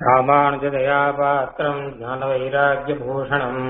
ராமானுஜதயாபாத்திரம் ஞானவைராக்கியபூஷணம்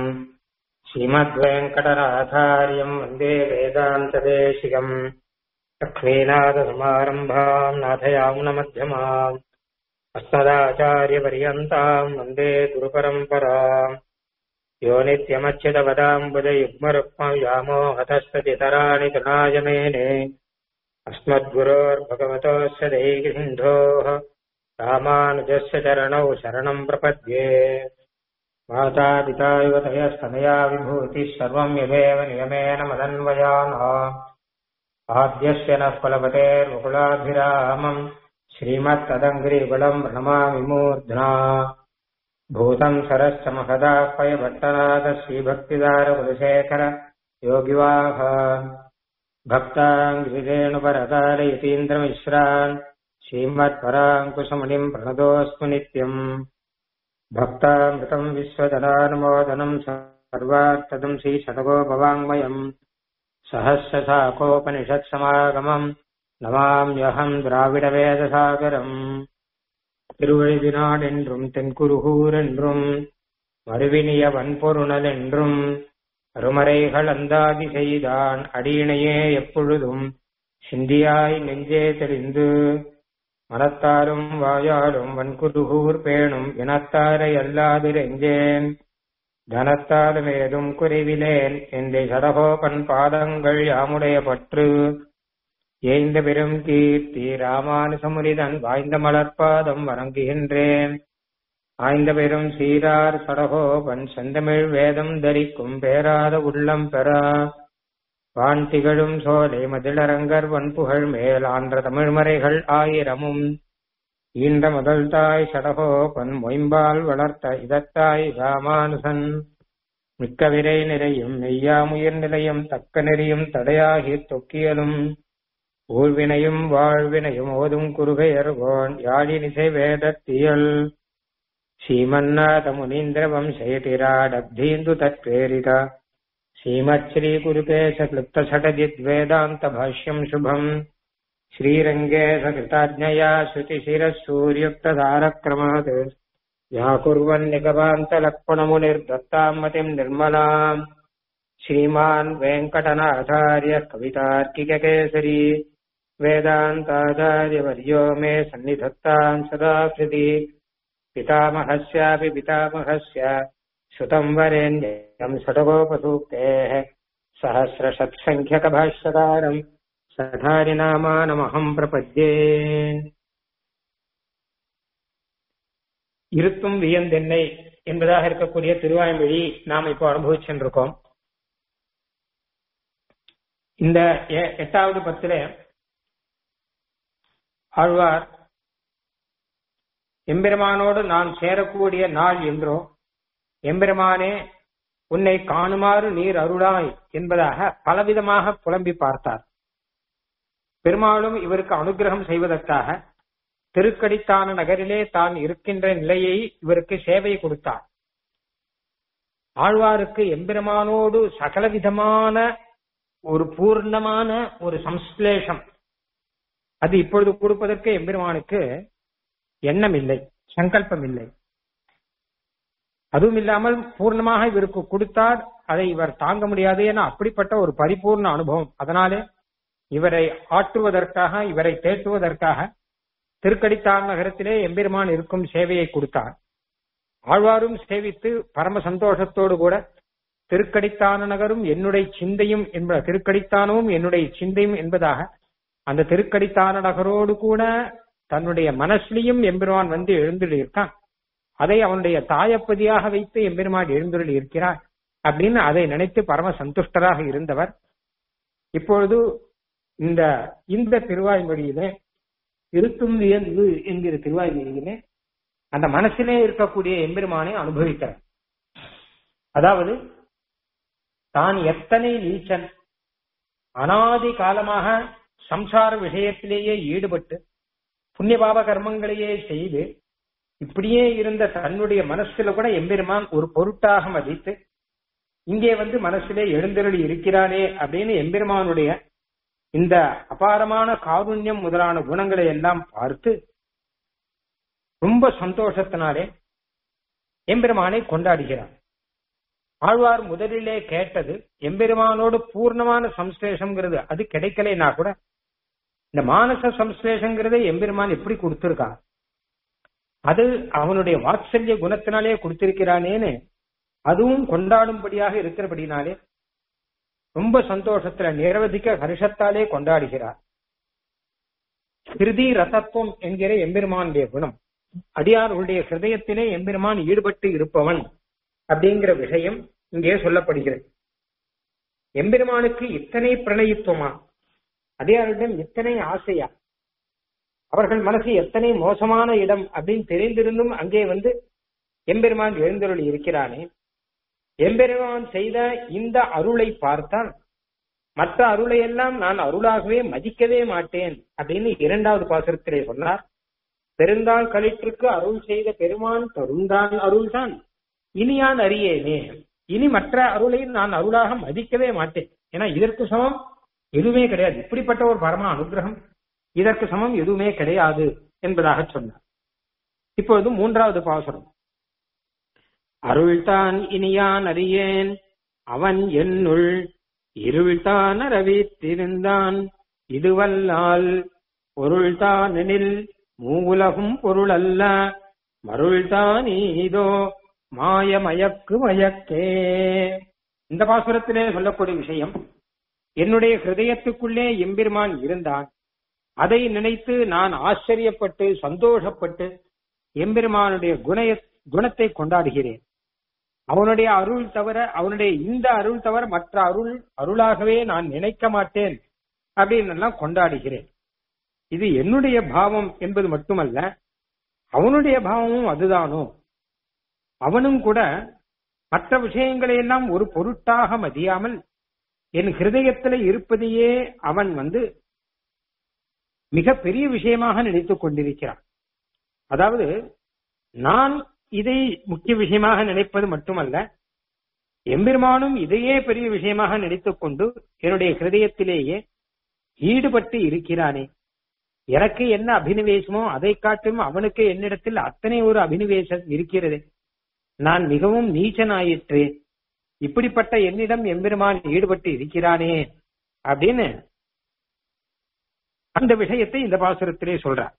ஸ்ரீமத்வேங்கடநாதாரியம் வந்தே வேதாந்ததேசிகம் லக்ஷ்மீநாதசமாரம்பாம் நாथयामुनमध्यमाम् अस्मदाचार्यपर्यन्ताम् वन्दे गुरुपरम्पराम् यो नित्यमच्युतपदाम्बुजयुग्मरुक्मव्यामो हतस्ततितराणि तृणायमेने अस्मद्गुरोर्भगवतोऽस्य दैकसिन्धोः रामानुजस्य चरणौ शरणम् प्रपद्ये मातापिता युवतयस्तनया विभूतिः सर्वम् यदेव नियमेन मदन्वयामः आद्यस्य नः कुलपतेर्मुकुलाभिरामम् श्रीमत्तदङ्घ्रिकुलम् प्रणमामि मूर्ध्ना भूतम् सरश्च महदाह्वयभट्टनाथ श्रीभक्तिदारकुलशेखर योगिवाह भक्ताङ्गिरेणुपरकाल यतीन्द्रमिश्रान् श्रीमत्पराङ्कुशमुनिम् प्रणतोऽस्मि नित्यम् भक्तामृतम् विश्वजनानुमोदनम् सर्वार्थदम् श्रीशतकोपवाङ्मयम् सहस्रशाकोपनिषत्समागमम् நமாம்யகம் திராவிட வேதசாகரம் திருவழுதினான் என்றும் தென்குருகூர் என்றும் மறுவினிய வன்பொருணல் என்றும் அருமறைகள் அந்தாதி செய்தான் அடியினையே எப்பொழுதும் சிந்தியாய் நெஞ்சே தெளிந்து மனத்தாரும் வாயாலும் வன்குருகூர் பேணும் இனத்தாரை அல்லாதிரெஞ்சேன் தனத்தாலும் ஏதும் குறைவிலேன் எந்தை சடகோபன் பாதங்கள் யாமுடைய பற்று ஏய்ந்த பெரும் கீர்த்தி ராமானுசமுரிதன் வாய்ந்த மலர்பாதம் வணங்குகின்றேன் ஆய்ந்த பெரும் சீரார் சடகோபன் செந்தமிழ் வேதம் தரிக்கும் பேராத உள்ளம் பெறா வான் திகழும் சோலை மதிலரங்கர் வன்புகழ் மேல் ஆன்ற தமிழ்மறைகள் ஆயிரமும் ஈன்ற முதல் தாய் சடகோபன் மொயம்பால் வளர்த்த இதத்தாய் ராமானுசன் மிக்க விரை நிறையும் மெய்யாமுயிர் நிலையும் தக்க நெறியும் தடையாகி தொக்கியலும் ஊழ்வினையும் வாழ்வினையும் ஓதும் குறுகையர்கோன் யாழினிசை வேதத்தியல் ஸ்ரீமன்னாத முனீந்திர வம்சயதிராடப்தீந்து தத்வேரித ஸ்ரீமத்ஸ்ரீ குருகேச கிளுப்த சடஜித் வேதாந்த பாஷ்யம் சுபம் ஸ்ரீரங்கே சகிருதாஜ்ஞயா ஸ்ருதிசிரசூர்யுக்ததாரக்ரமாத் व्याकुर्वन्निगमान्तलक्ष्मणमुनिर्दत्ताम् मतिम् निर्मलाम् श्रीमान् वेङ्कटनाथार्य कवितार्किककेसरी वेदान्ताचार्यवर्यो मे सन्निधत्ताम् सदा कृति पितामहस्यापि पितामहस्य श्रुतम् वरेण्यम् षडगोपसूक्तेः सहस्रषट्सङ्ख्यकभाष्यकारम् सठारिनामानमहम् प्रपद्ये இருத்தும் வியந்தென்னை என்பதாக இருக்கக்கூடிய திருவாய்மொழி நாம் இப்போ அனுபவிச்சுருக்கோம் இந்த எட்டாவது பத்துல ஆழ்வார் எம்பெருமானோடு நான் சேரக்கூடிய நாள் என்றோ எம்பெருமானே உன்னை காணுமாறு நீர் அருளாய் என்பதாக பலவிதமாக புலம்பி பார்த்தார் பெருமாளும் இவருக்கு அனுகிரகம் செய்வதற்காக திருக்கடித்தான நகரிலே தான் இருக்கின்ற நிலையை இவருக்கு சேவை கொடுத்தார் ஆழ்வாருக்கு எம்பெருமானோடு சகலவிதமான ஒரு பூர்ணமான ஒரு சம்ஸ்லேஷம் அது இப்பொழுது கொடுப்பதற்கு எம்பெருமானுக்கு எண்ணம் இல்லை சங்கல்பம் இல்லை அதுவும் இல்லாமல் பூர்ணமாக இவருக்கு கொடுத்தார் அதை இவர் தாங்க முடியாது என அப்படிப்பட்ட ஒரு பரிபூர்ண அனுபவம் அதனாலே இவரை ஆற்றுவதற்காக இவரை தேற்றுவதற்காக திருக்கடித்தார் நகரத்திலே எம்பெருமான் இருக்கும் சேவையை கொடுத்தார் ஆழ்வாரும் சேவித்து பரம சந்தோஷத்தோடு கூட திருக்கடித்தான நகரும் என்னுடைய சிந்தையும் என்ப திருக்கடித்தானமும் என்னுடைய சிந்தையும் என்பதாக அந்த திருக்கடித்தான நகரோடு கூட தன்னுடைய மனசுலையும் எம்பெருமான் வந்து எழுந்துள்ள இருக்கான் அதை அவனுடைய தாயப்பதியாக வைத்து எம்பெருமான் எழுந்துள்ள இருக்கிறார் அப்படின்னு அதை நினைத்து பரம சந்துஷ்டராக இருந்தவர் இப்பொழுது இந்த இந்த திருவாய்மொழியிலே இருத்தும் வியந்து என்கிற திருவாய்மொழியிலே அந்த மனசிலே இருக்கக்கூடிய எம்பெருமானை அனுபவிக்கிறார் அதாவது தான் எத்தனை நீச்சன் அனாதி காலமாக சம்சார விஷயத்திலேயே ஈடுபட்டு புண்ணிய பாப கர்மங்களையே செய்து இப்படியே இருந்த தன்னுடைய மனசுல கூட எம்பெருமான் ஒரு பொருட்டாக மதித்து இங்கே வந்து மனசிலே எழுந்தருளி இருக்கிறானே அப்படின்னு எம்பெருமானுடைய இந்த அபாரமான காருண்யம் முதலான குணங்களை எல்லாம் பார்த்து ரொம்ப சந்தோஷத்தினாலே எம்பெருமானை கொண்டாடுகிறார் ஆழ்வார் முதலிலே கேட்டது எம்பெருமானோடு பூர்ணமான சம்ஸ்லேஷம்ங்கிறது அது கிடைக்கலைன்னா கூட இந்த மானச சம்ஸ்லேஷங்கிறதை எம்பெருமான் எப்படி கொடுத்திருக்கான் அது அவனுடைய வாத்சல்ய குணத்தினாலே கொடுத்திருக்கிறானேன்னு அதுவும் கொண்டாடும்படியாக இருக்கிறபடினாலே ரொம்ப சந்தோஷத்துல நிரவதிக்க ஹர்ஷத்தாலே கொண்டாடுகிறார் ஹிருதி ரசத்துவம் என்கிற எம்பெருமானுடைய குணம் அடியார்களுடைய ஹிருதயத்திலே எம்பெருமான் ஈடுபட்டு இருப்பவன் அப்படிங்கிற விஷயம் இங்கே சொல்லப்படுகிறது எம்பெருமானுக்கு இத்தனை பிரணயித்துவமா அடியாரிடம் இத்தனை ஆசையா அவர்கள் மனசு எத்தனை மோசமான இடம் அப்படின்னு தெரிந்திருந்தும் அங்கே வந்து எம்பெருமான் எழுந்தருள் இருக்கிறானே எம்பெருமான் செய்த இந்த அருளை பார்த்தால் மற்ற அருளை எல்லாம் நான் அருளாகவே மதிக்கவே மாட்டேன் அப்படின்னு இரண்டாவது பாசுரத்திலே சொன்னார் பெருந்தாள் களிற்றுக்கு அருள் செய்த பெருமான் தருந்தான் அருள்தான் இனியான் அறியேனே இனி மற்ற அருளை நான் அருளாக மதிக்கவே மாட்டேன் ஏன்னா இதற்கு சமம் எதுவுமே கிடையாது இப்படிப்பட்ட ஒரு பரம அனுகிரகம் இதற்கு சமம் எதுவுமே கிடையாது என்பதாக சொன்னார் இப்பொழுது மூன்றாவது பாசுரம் அருள்தான் இனியான் அறியேன் அவன் என்னுள் இருள்தான் அரவித்திருந்தான் இதுவல்லால் பொருள்தான் எனில் மூவுலகும் பொருள் அல்ல மருள்தான் இதோ மாய மயக்கு மயக்கே இந்த பாசுரத்திலே சொல்லக்கூடிய விஷயம் என்னுடைய ஹிருதயத்துக்குள்ளே எம்பெருமான் இருந்தான் அதை நினைத்து நான் ஆச்சரியப்பட்டு சந்தோஷப்பட்டு எம்பெருமானுடைய குணைய குணத்தை கொண்டாடுகிறேன் அவனுடைய அருள் தவிர அவனுடைய இந்த அருள் தவிர மற்ற அருள் அருளாகவே நான் நினைக்க மாட்டேன் அப்படின்னு எல்லாம் கொண்டாடுகிறேன் இது என்னுடைய பாவம் என்பது மட்டுமல்ல அவனுடைய பாவமும் அதுதானோ அவனும் கூட மற்ற விஷயங்களை எல்லாம் ஒரு பொருட்டாக மதியாமல் என் ஹிருதயத்தில் இருப்பதையே அவன் வந்து மிக பெரிய விஷயமாக நினைத்துக் கொண்டிருக்கிறான் அதாவது நான் இதை முக்கிய விஷயமாக நினைப்பது மட்டுமல்ல எம்பெருமானும் இதையே பெரிய விஷயமாக நினைத்துக் கொண்டு என்னுடைய ஹிருதயத்திலேயே ஈடுபட்டு இருக்கிறானே எனக்கு என்ன அபினிவேசமோ அதை காட்டும் அவனுக்கு என்னிடத்தில் அத்தனை ஒரு அபினிவேசம் இருக்கிறது நான் மிகவும் நீச்சனாயிற்று இப்படிப்பட்ட என்னிடம் எம்பெருமான் ஈடுபட்டு இருக்கிறானே அப்படின்னு அந்த விஷயத்தை இந்த பாசுரத்திலே சொல்றார்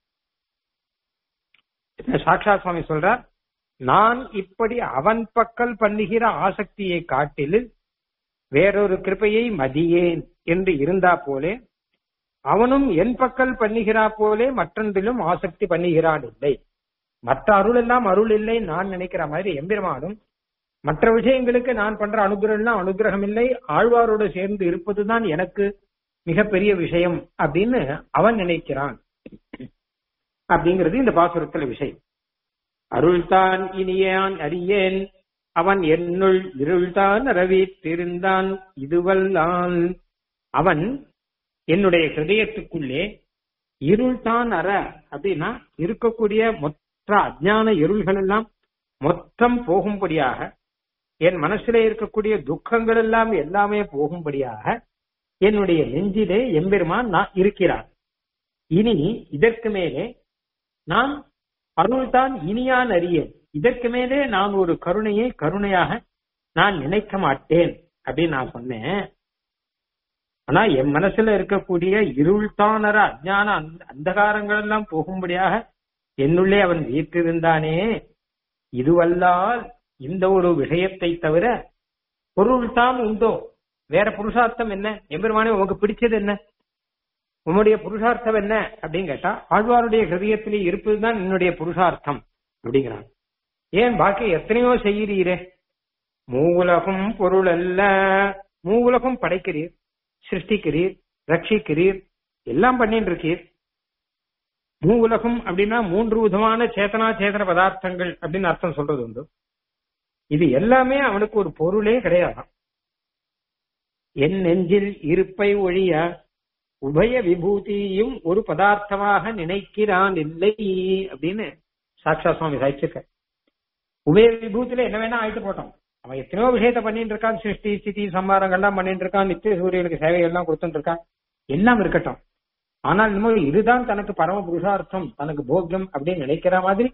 சாக்ஷா சுவாமி சொல்றார் நான் இப்படி அவன் பக்கல் பண்ணுகிற ஆசக்தியை காட்டில் வேறொரு கிருப்பையை மதியேன் என்று இருந்தா போலே அவனும் என் பக்கல் பண்ணுகிறா போலே மற்றொன்றிலும் ஆசக்தி பண்ணுகிறான் இல்லை மற்ற அருள் எல்லாம் அருள் இல்லை நான் நினைக்கிற மாதிரி எம்பெருமானும் மற்ற விஷயங்களுக்கு நான் பண்ற அனுகிரகம் அனுகிரகம் இல்லை ஆழ்வாரோடு சேர்ந்து இருப்பதுதான் எனக்கு மிகப்பெரிய விஷயம் அப்படின்னு அவன் நினைக்கிறான் அப்படிங்கிறது இந்த பாசுரத்துல விஷயம் அருள்தான் இனியான் அறியேன் அவன் என்னுள் இருள்தான் ரவித்திருந்தான் இதுவல்லான் அவன் என்னுடைய ஹிருதயத்துக்குள்ளே இருள்தான் அற அப்படின்னா இருக்கக்கூடிய மொத்த அஜான இருள்கள் எல்லாம் மொத்தம் போகும்படியாக என் மனசுல இருக்கக்கூடிய துக்கங்கள் எல்லாம் எல்லாமே போகும்படியாக என்னுடைய நெஞ்சிலே எம்பெருமான் நான் இருக்கிறார் இனி இதற்கு மேலே நான் அருள்தான் இனியான் அறியேன் இதற்கு மேலே நான் ஒரு கருணையை கருணையாக நான் நினைக்க மாட்டேன் அப்படின்னு நான் சொன்னேன் ஆனா என் மனசுல இருக்கக்கூடிய இருள்தானர அஜான அந்தகாரங்கள் எல்லாம் போகும்படியாக என்னுள்ளே அவன் வீற்றிருந்தானே இதுவல்லால் இந்த ஒரு விஷயத்தை தவிர பொருள் தான் உண்டோ வேற புருஷார்த்தம் என்ன எம்பெருமானே உனக்கு பிடிச்சது என்ன உன்னுடைய புருஷார்த்தம் என்ன அப்படின்னு கேட்டா ஆழ்வாருடைய ஹிருதயத்திலே இருப்பதுதான் என்னுடைய புருஷார்த்தம் அப்படிங்கிறான் ஏன் பாக்கி எத்தனையோ செய்கிறீரே மூவுலகும் பொருள் அல்ல மூவுலகம் படைக்கிறீர் சிருஷ்டிக்கிறீர் ரட்சிக்கிறீர் எல்லாம் பண்ணிட்டு இருக்கீர் மூவுலகம் அப்படின்னா மூன்று விதமான சேதனா சேதன பதார்த்தங்கள் அப்படின்னு அர்த்தம் சொல்றது உண்டு இது எல்லாமே அவனுக்கு ஒரு பொருளே கிடையாது என் நெஞ்சில் இருப்பை ஒழிய உபய விபூதியும் ஒரு பதார்த்தமாக நினைக்கிறான் இல்லை அப்படின்னு சாட்சா சுவாமி சாய்ச்சிருக்க உபய விபூதியில என்ன வேணா ஆயிட்டு போட்டோம் அவன் எத்தனையோ விஷயத்த பண்ணிட்டு இருக்கான் சிருஷ்டி ஸ்திதி சம்பாரங்கள்லாம் பண்ணிட்டு இருக்கான் நித்திய சூரியனுக்கு சேவைகள்லாம் கொடுத்துட்டு இருக்கான் எல்லாம் இருக்கட்டும் ஆனால் இன்னும் இதுதான் தனக்கு பரம புருஷார்த்தம் தனக்கு போக்கியம் அப்படின்னு நினைக்கிற மாதிரி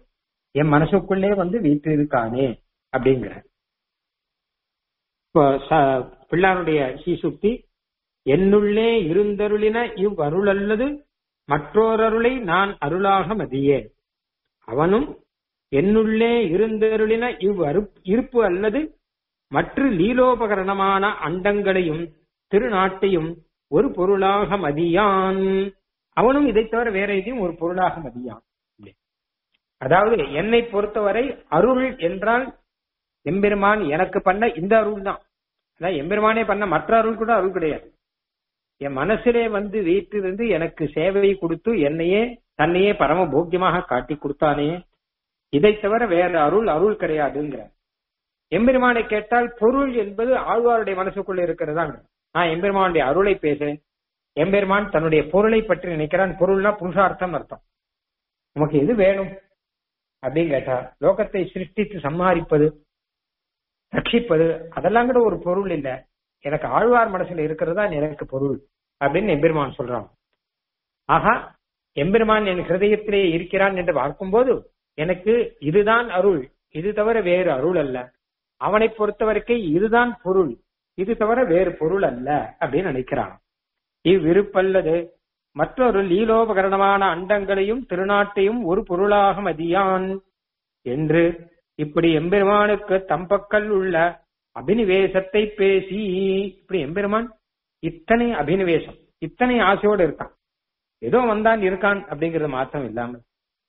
என் மனசுக்குள்ளே வந்து வீட்டு இருக்கானே அப்படிங்கிற இப்போ ச- பிள்ளாருடைய சீசுக்தி என்னுள்ளே இருந்தருளின இவ் அருள் அல்லது மற்றோரருளை நான் அருளாக மதியேன் அவனும் என்னுள்ளே இருந்தருளின இவ் அரு இருப்பு அல்லது மற்ற லீலோபகரணமான அண்டங்களையும் திருநாட்டையும் ஒரு பொருளாக மதியான் அவனும் இதை தவிர வேற எதையும் ஒரு பொருளாக மதியான் அதாவது என்னை பொறுத்தவரை அருள் என்றால் எம்பெருமான் எனக்கு பண்ண இந்த அருள் தான் அதான் எம்பெருமானே பண்ண மற்ற அருள் கூட அருள் கிடையாது என் மனசிலே வந்து வீட்டிலிருந்து எனக்கு சேவை கொடுத்து என்னையே தன்னையே பரம போக்கியமாக காட்டி கொடுத்தானே இதை தவிர வேற அருள் அருள் கிடையாதுங்கிற எம்பெருமானை கேட்டால் பொருள் என்பது ஆழ்வாருடைய மனசுக்குள்ள இருக்கிறதாங்க நான் எம்பெருமானுடைய அருளை பேசுறேன் எம்பெருமான் தன்னுடைய பொருளை பற்றி நினைக்கிறான் பொருள்னா புருஷார்த்தம் அர்த்தம் உமக்கு எது வேணும் அப்படின்னு கேட்டா லோகத்தை சிருஷ்டித்து சம்ஹாரிப்பது ரட்சிப்பது அதெல்லாம் கூட ஒரு பொருள் இல்ல எனக்கு ஆழ்வார் மனசுல இருக்கிறதா எனக்கு பொருள் அப்படின்னு எம்பெருமான் சொல்றான் ஆகா எம்பெருமான் என் ஹிருதயத்திலே இருக்கிறான் என்று பார்க்கும்போது எனக்கு இதுதான் அருள் இது தவிர வேறு அருள் அல்ல அவனை பொறுத்த வரைக்கும் இதுதான் பொருள் இது தவிர வேறு பொருள் அல்ல அப்படின்னு நினைக்கிறான் இவ்விருப்பல்லது மற்றொரு லீலோபகரணமான அண்டங்களையும் திருநாட்டையும் ஒரு பொருளாக மதியான் என்று இப்படி எம்பெருமானுக்கு தம்பக்கல் உள்ள அபினிவேசத்தை பேசி இப்படி எம்பெருமான் இத்தனை அபினிவேசம் இத்தனை ஆசையோடு இருக்கான் ஏதோ வந்தான் இருக்கான் அப்படிங்கறது மாத்திரம் இல்லாமல்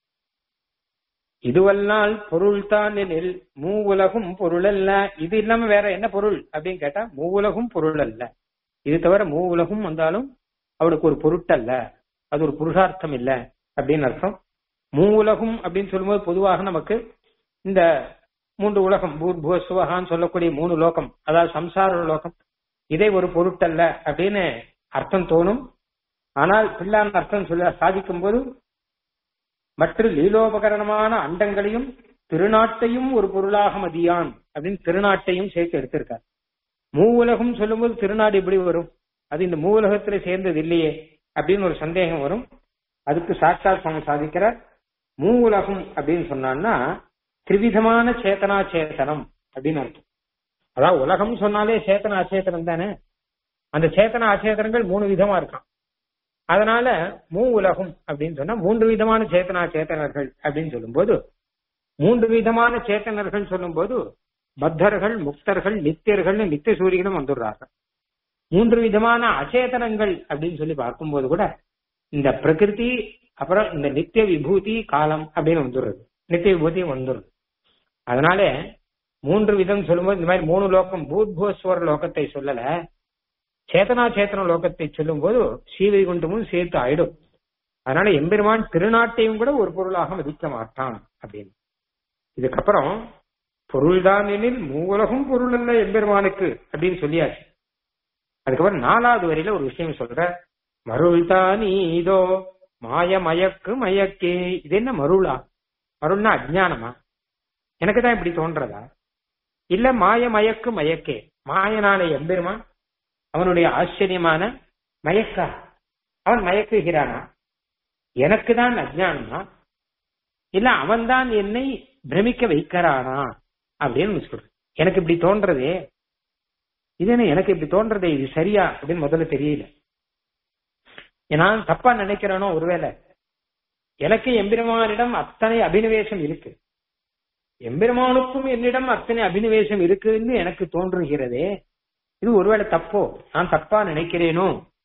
இதுவல்லால் பொருள் தான் எனில் மூ உலகும் பொருள் அல்ல இது இல்லாம வேற என்ன பொருள் அப்படின்னு கேட்டா மூ உலகும் பொருள் அல்ல இது தவிர மூ உலகும் வந்தாலும் அவளுக்கு ஒரு பொருட்டல்ல அது ஒரு புருஷார்த்தம் இல்ல அப்படின்னு அர்த்தம் மூ உலகம் அப்படின்னு சொல்லும்போது பொதுவாக நமக்கு இந்த மூன்று உலகம் பூர் புவசுவகான்னு சொல்லக்கூடிய மூணு லோகம் அதாவது சம்சார லோகம் இதை ஒரு பொருட்டல்ல அப்படின்னு அர்த்தம் தோணும் ஆனால் பிள்ளான் அர்த்தம் சொல்ல சாதிக்கும் போது மற்ற லீலோபகரணமான அண்டங்களையும் திருநாட்டையும் ஒரு பொருளாக மதியான் அப்படின்னு திருநாட்டையும் சேர்த்து எடுத்திருக்கார் மூ உலகம் சொல்லும்போது திருநாடு எப்படி வரும் அது இந்த மூ உலகத்துல சேர்ந்தது இல்லையே அப்படின்னு ஒரு சந்தேகம் வரும் அதுக்கு சாட்சாத் சுவாமி சாதிக்கிறார் மூ உலகம் அப்படின்னு சொன்னான்னா திரிவிதமான சேத்தனா சேத்தனம் அப்படின்னு அர்த்தம் அதாவது உலகம் சொன்னாலே சேத்தன அச்சேதனம் தானே அந்த சேத்தன அச்சேதனங்கள் மூணு விதமா இருக்கான் அதனால மூ உலகம் அப்படின்னு சொன்னா மூன்று விதமான சேத்தனா சேத்தனர்கள் அப்படின்னு சொல்லும்போது மூன்று விதமான சேத்தனர்கள் சொல்லும்போது பத்தர்கள் முக்தர்கள் நித்தியர்கள் நித்திய சூரியனும் வந்துடுறார்கள் மூன்று விதமான அச்சேதனங்கள் அப்படின்னு சொல்லி பார்க்கும்போது கூட இந்த பிரகிருதி அப்புறம் இந்த நித்திய விபூதி காலம் அப்படின்னு வந்துடுறது நித்திய விபூதியும் வந்துடுது அதனால மூன்று விதம் சொல்லும்போது இந்த மாதிரி மூணு லோகம் பூத்பூஸ்வர லோகத்தை சொல்லல சேத்தனா சேத்தன லோகத்தை சொல்லும் போது ஸ்ரீவைகுண்டமும் சேர்த்து ஆயிடும் அதனால எம்பெருமான் திருநாட்டையும் கூட ஒரு பொருளாக மதிக்க மாட்டான் அப்படின்னு இதுக்கப்புறம் பொருள்தான் எனில் மூவுலகும் பொருள் அல்ல எம்பெருமானுக்கு அப்படின்னு சொல்லியாச்சு அதுக்கப்புறம் நாலாவது வரியில ஒரு விஷயம் சொல்ற மருள்தான் இதோ மாய மயக்கு மயக்கே இது என்ன மருளா மருள்னா அஜ்ஞானமா எனக்கு தான் இப்படி தோன்றதா இல்ல மாய மயக்கு மயக்கே மாயனான எம்பெருமான் அவனுடைய ஆச்சரியமான மயக்கா அவன் மயக்குகிறானா எனக்கு தான் அஜ்ஞானமா இல்ல அவன் தான் என்னை பிரமிக்க வைக்கிறானா அப்படின்னு சொல்றேன் எனக்கு இப்படி தோன்றதே இது என்ன எனக்கு இப்படி தோன்றதே இது சரியா அப்படின்னு முதல்ல தெரியல நான் தப்பா நினைக்கிறேனோ ஒருவேளை எனக்கு எம்பெருமானிடம் அத்தனை அபினிவேசம் இருக்கு எம்பெருமானுக்கும் என்னிடம் அத்தனை அபினிவேசம் இருக்குன்னு எனக்கு தோன்றுகிறதே இது ஒருவேளை தப்போ நான் தப்பா நினைக்கிறேனோ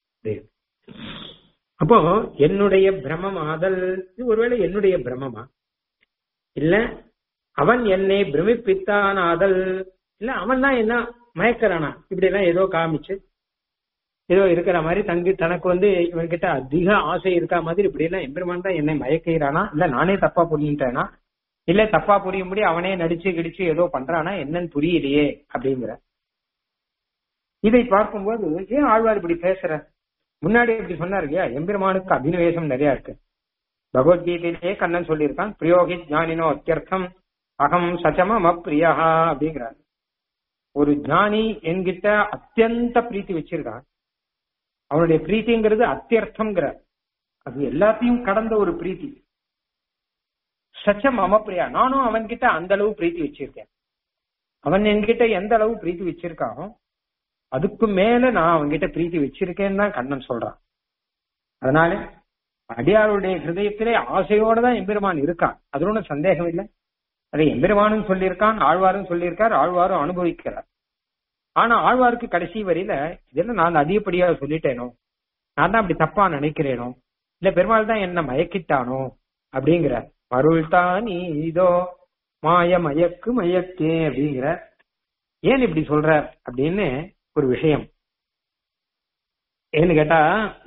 அப்போ என்னுடைய பிரமம் ஆதல் இது ஒருவேளை என்னுடைய பிரமமா இல்ல அவன் என்னை பிரமிப்பித்தான் ஆதல் இல்ல அவன் தான் என்ன மயக்கிறானா இப்படி எல்லாம் ஏதோ காமிச்சு ஏதோ இருக்கிற மாதிரி தங்கி தனக்கு வந்து இவன்கிட்ட அதிக ஆசை இருக்கா மாதிரி இப்படி எல்லாம் எம்பெருமான் தான் என்னை மயக்கிறானா இல்ல நானே தப்பா புரிஞ்சுட்டேனா இல்ல தப்பா புரியும்படி அவனே நடிச்சு கிடிச்சு ஏதோ பண்றானா என்னன்னு புரியலையே அப்படிங்கிற இதை பார்க்கும்போது ஏன் ஆழ்வார் இப்படி பேசுற முன்னாடி இப்படி சொன்னார் இல்லையா எம்பெருமானுக்கு அபினிவேசம் நிறைய இருக்கு பகவத்கீதையிலேயே கண்ணன் சொல்லியிருக்கான் பிரியோகி ஞானினோ அத்தியர்த்தம் அகம் சச்சமம் அப்பிரியா அப்படிங்கிறார் ஒரு ஞானி என்கிட்ட அத்தியந்த பிரீத்தி வச்சிருக்கான் அவனுடைய பிரீத்திங்கிறது அத்தியர்த்தம்ங்கிறார் அது எல்லாத்தையும் கடந்த ஒரு பிரீத்தி சச்ச மம பிரியா நானும் அவன்கிட்ட அந்த அளவு பிரீத்தி வச்சிருக்கேன் அவன் என்கிட்ட எந்த அளவு பிரீத்தி வச்சிருக்கானோ அதுக்கு மேல நான் அவன்கிட்ட பிரீத்தி வச்சிருக்கேன்னு தான் கண்ணன் சொல்றான் அதனால அடியாருடைய ஹிருதயத்திலே ஆசையோட தான் எம்பெருமான் இருக்கான் அது ஒன்றும் சந்தேகம் இல்லை அதை எம்பெருமானும் சொல்லியிருக்கான் ஆழ்வாரும் சொல்லியிருக்கார் ஆழ்வாரும் அனுபவிக்கிறார் ஆனா ஆழ்வாருக்கு கடைசி வரையில இதெல்லாம் நான் அதிகப்படியா சொல்லிட்டேனோ நான் தான் அப்படி தப்பா நினைக்கிறேனோ இல்ல பெருமாள் தான் என்ன மயக்கிட்டானோ அப்படிங்கிறார் அருள்தான் இதோ மாய மயக்கு மயக்கே அப்படிங்கிற ஏன் இப்படி சொல்றார் அப்படின்னு ஒரு விஷயம் ஏன்னு கேட்டா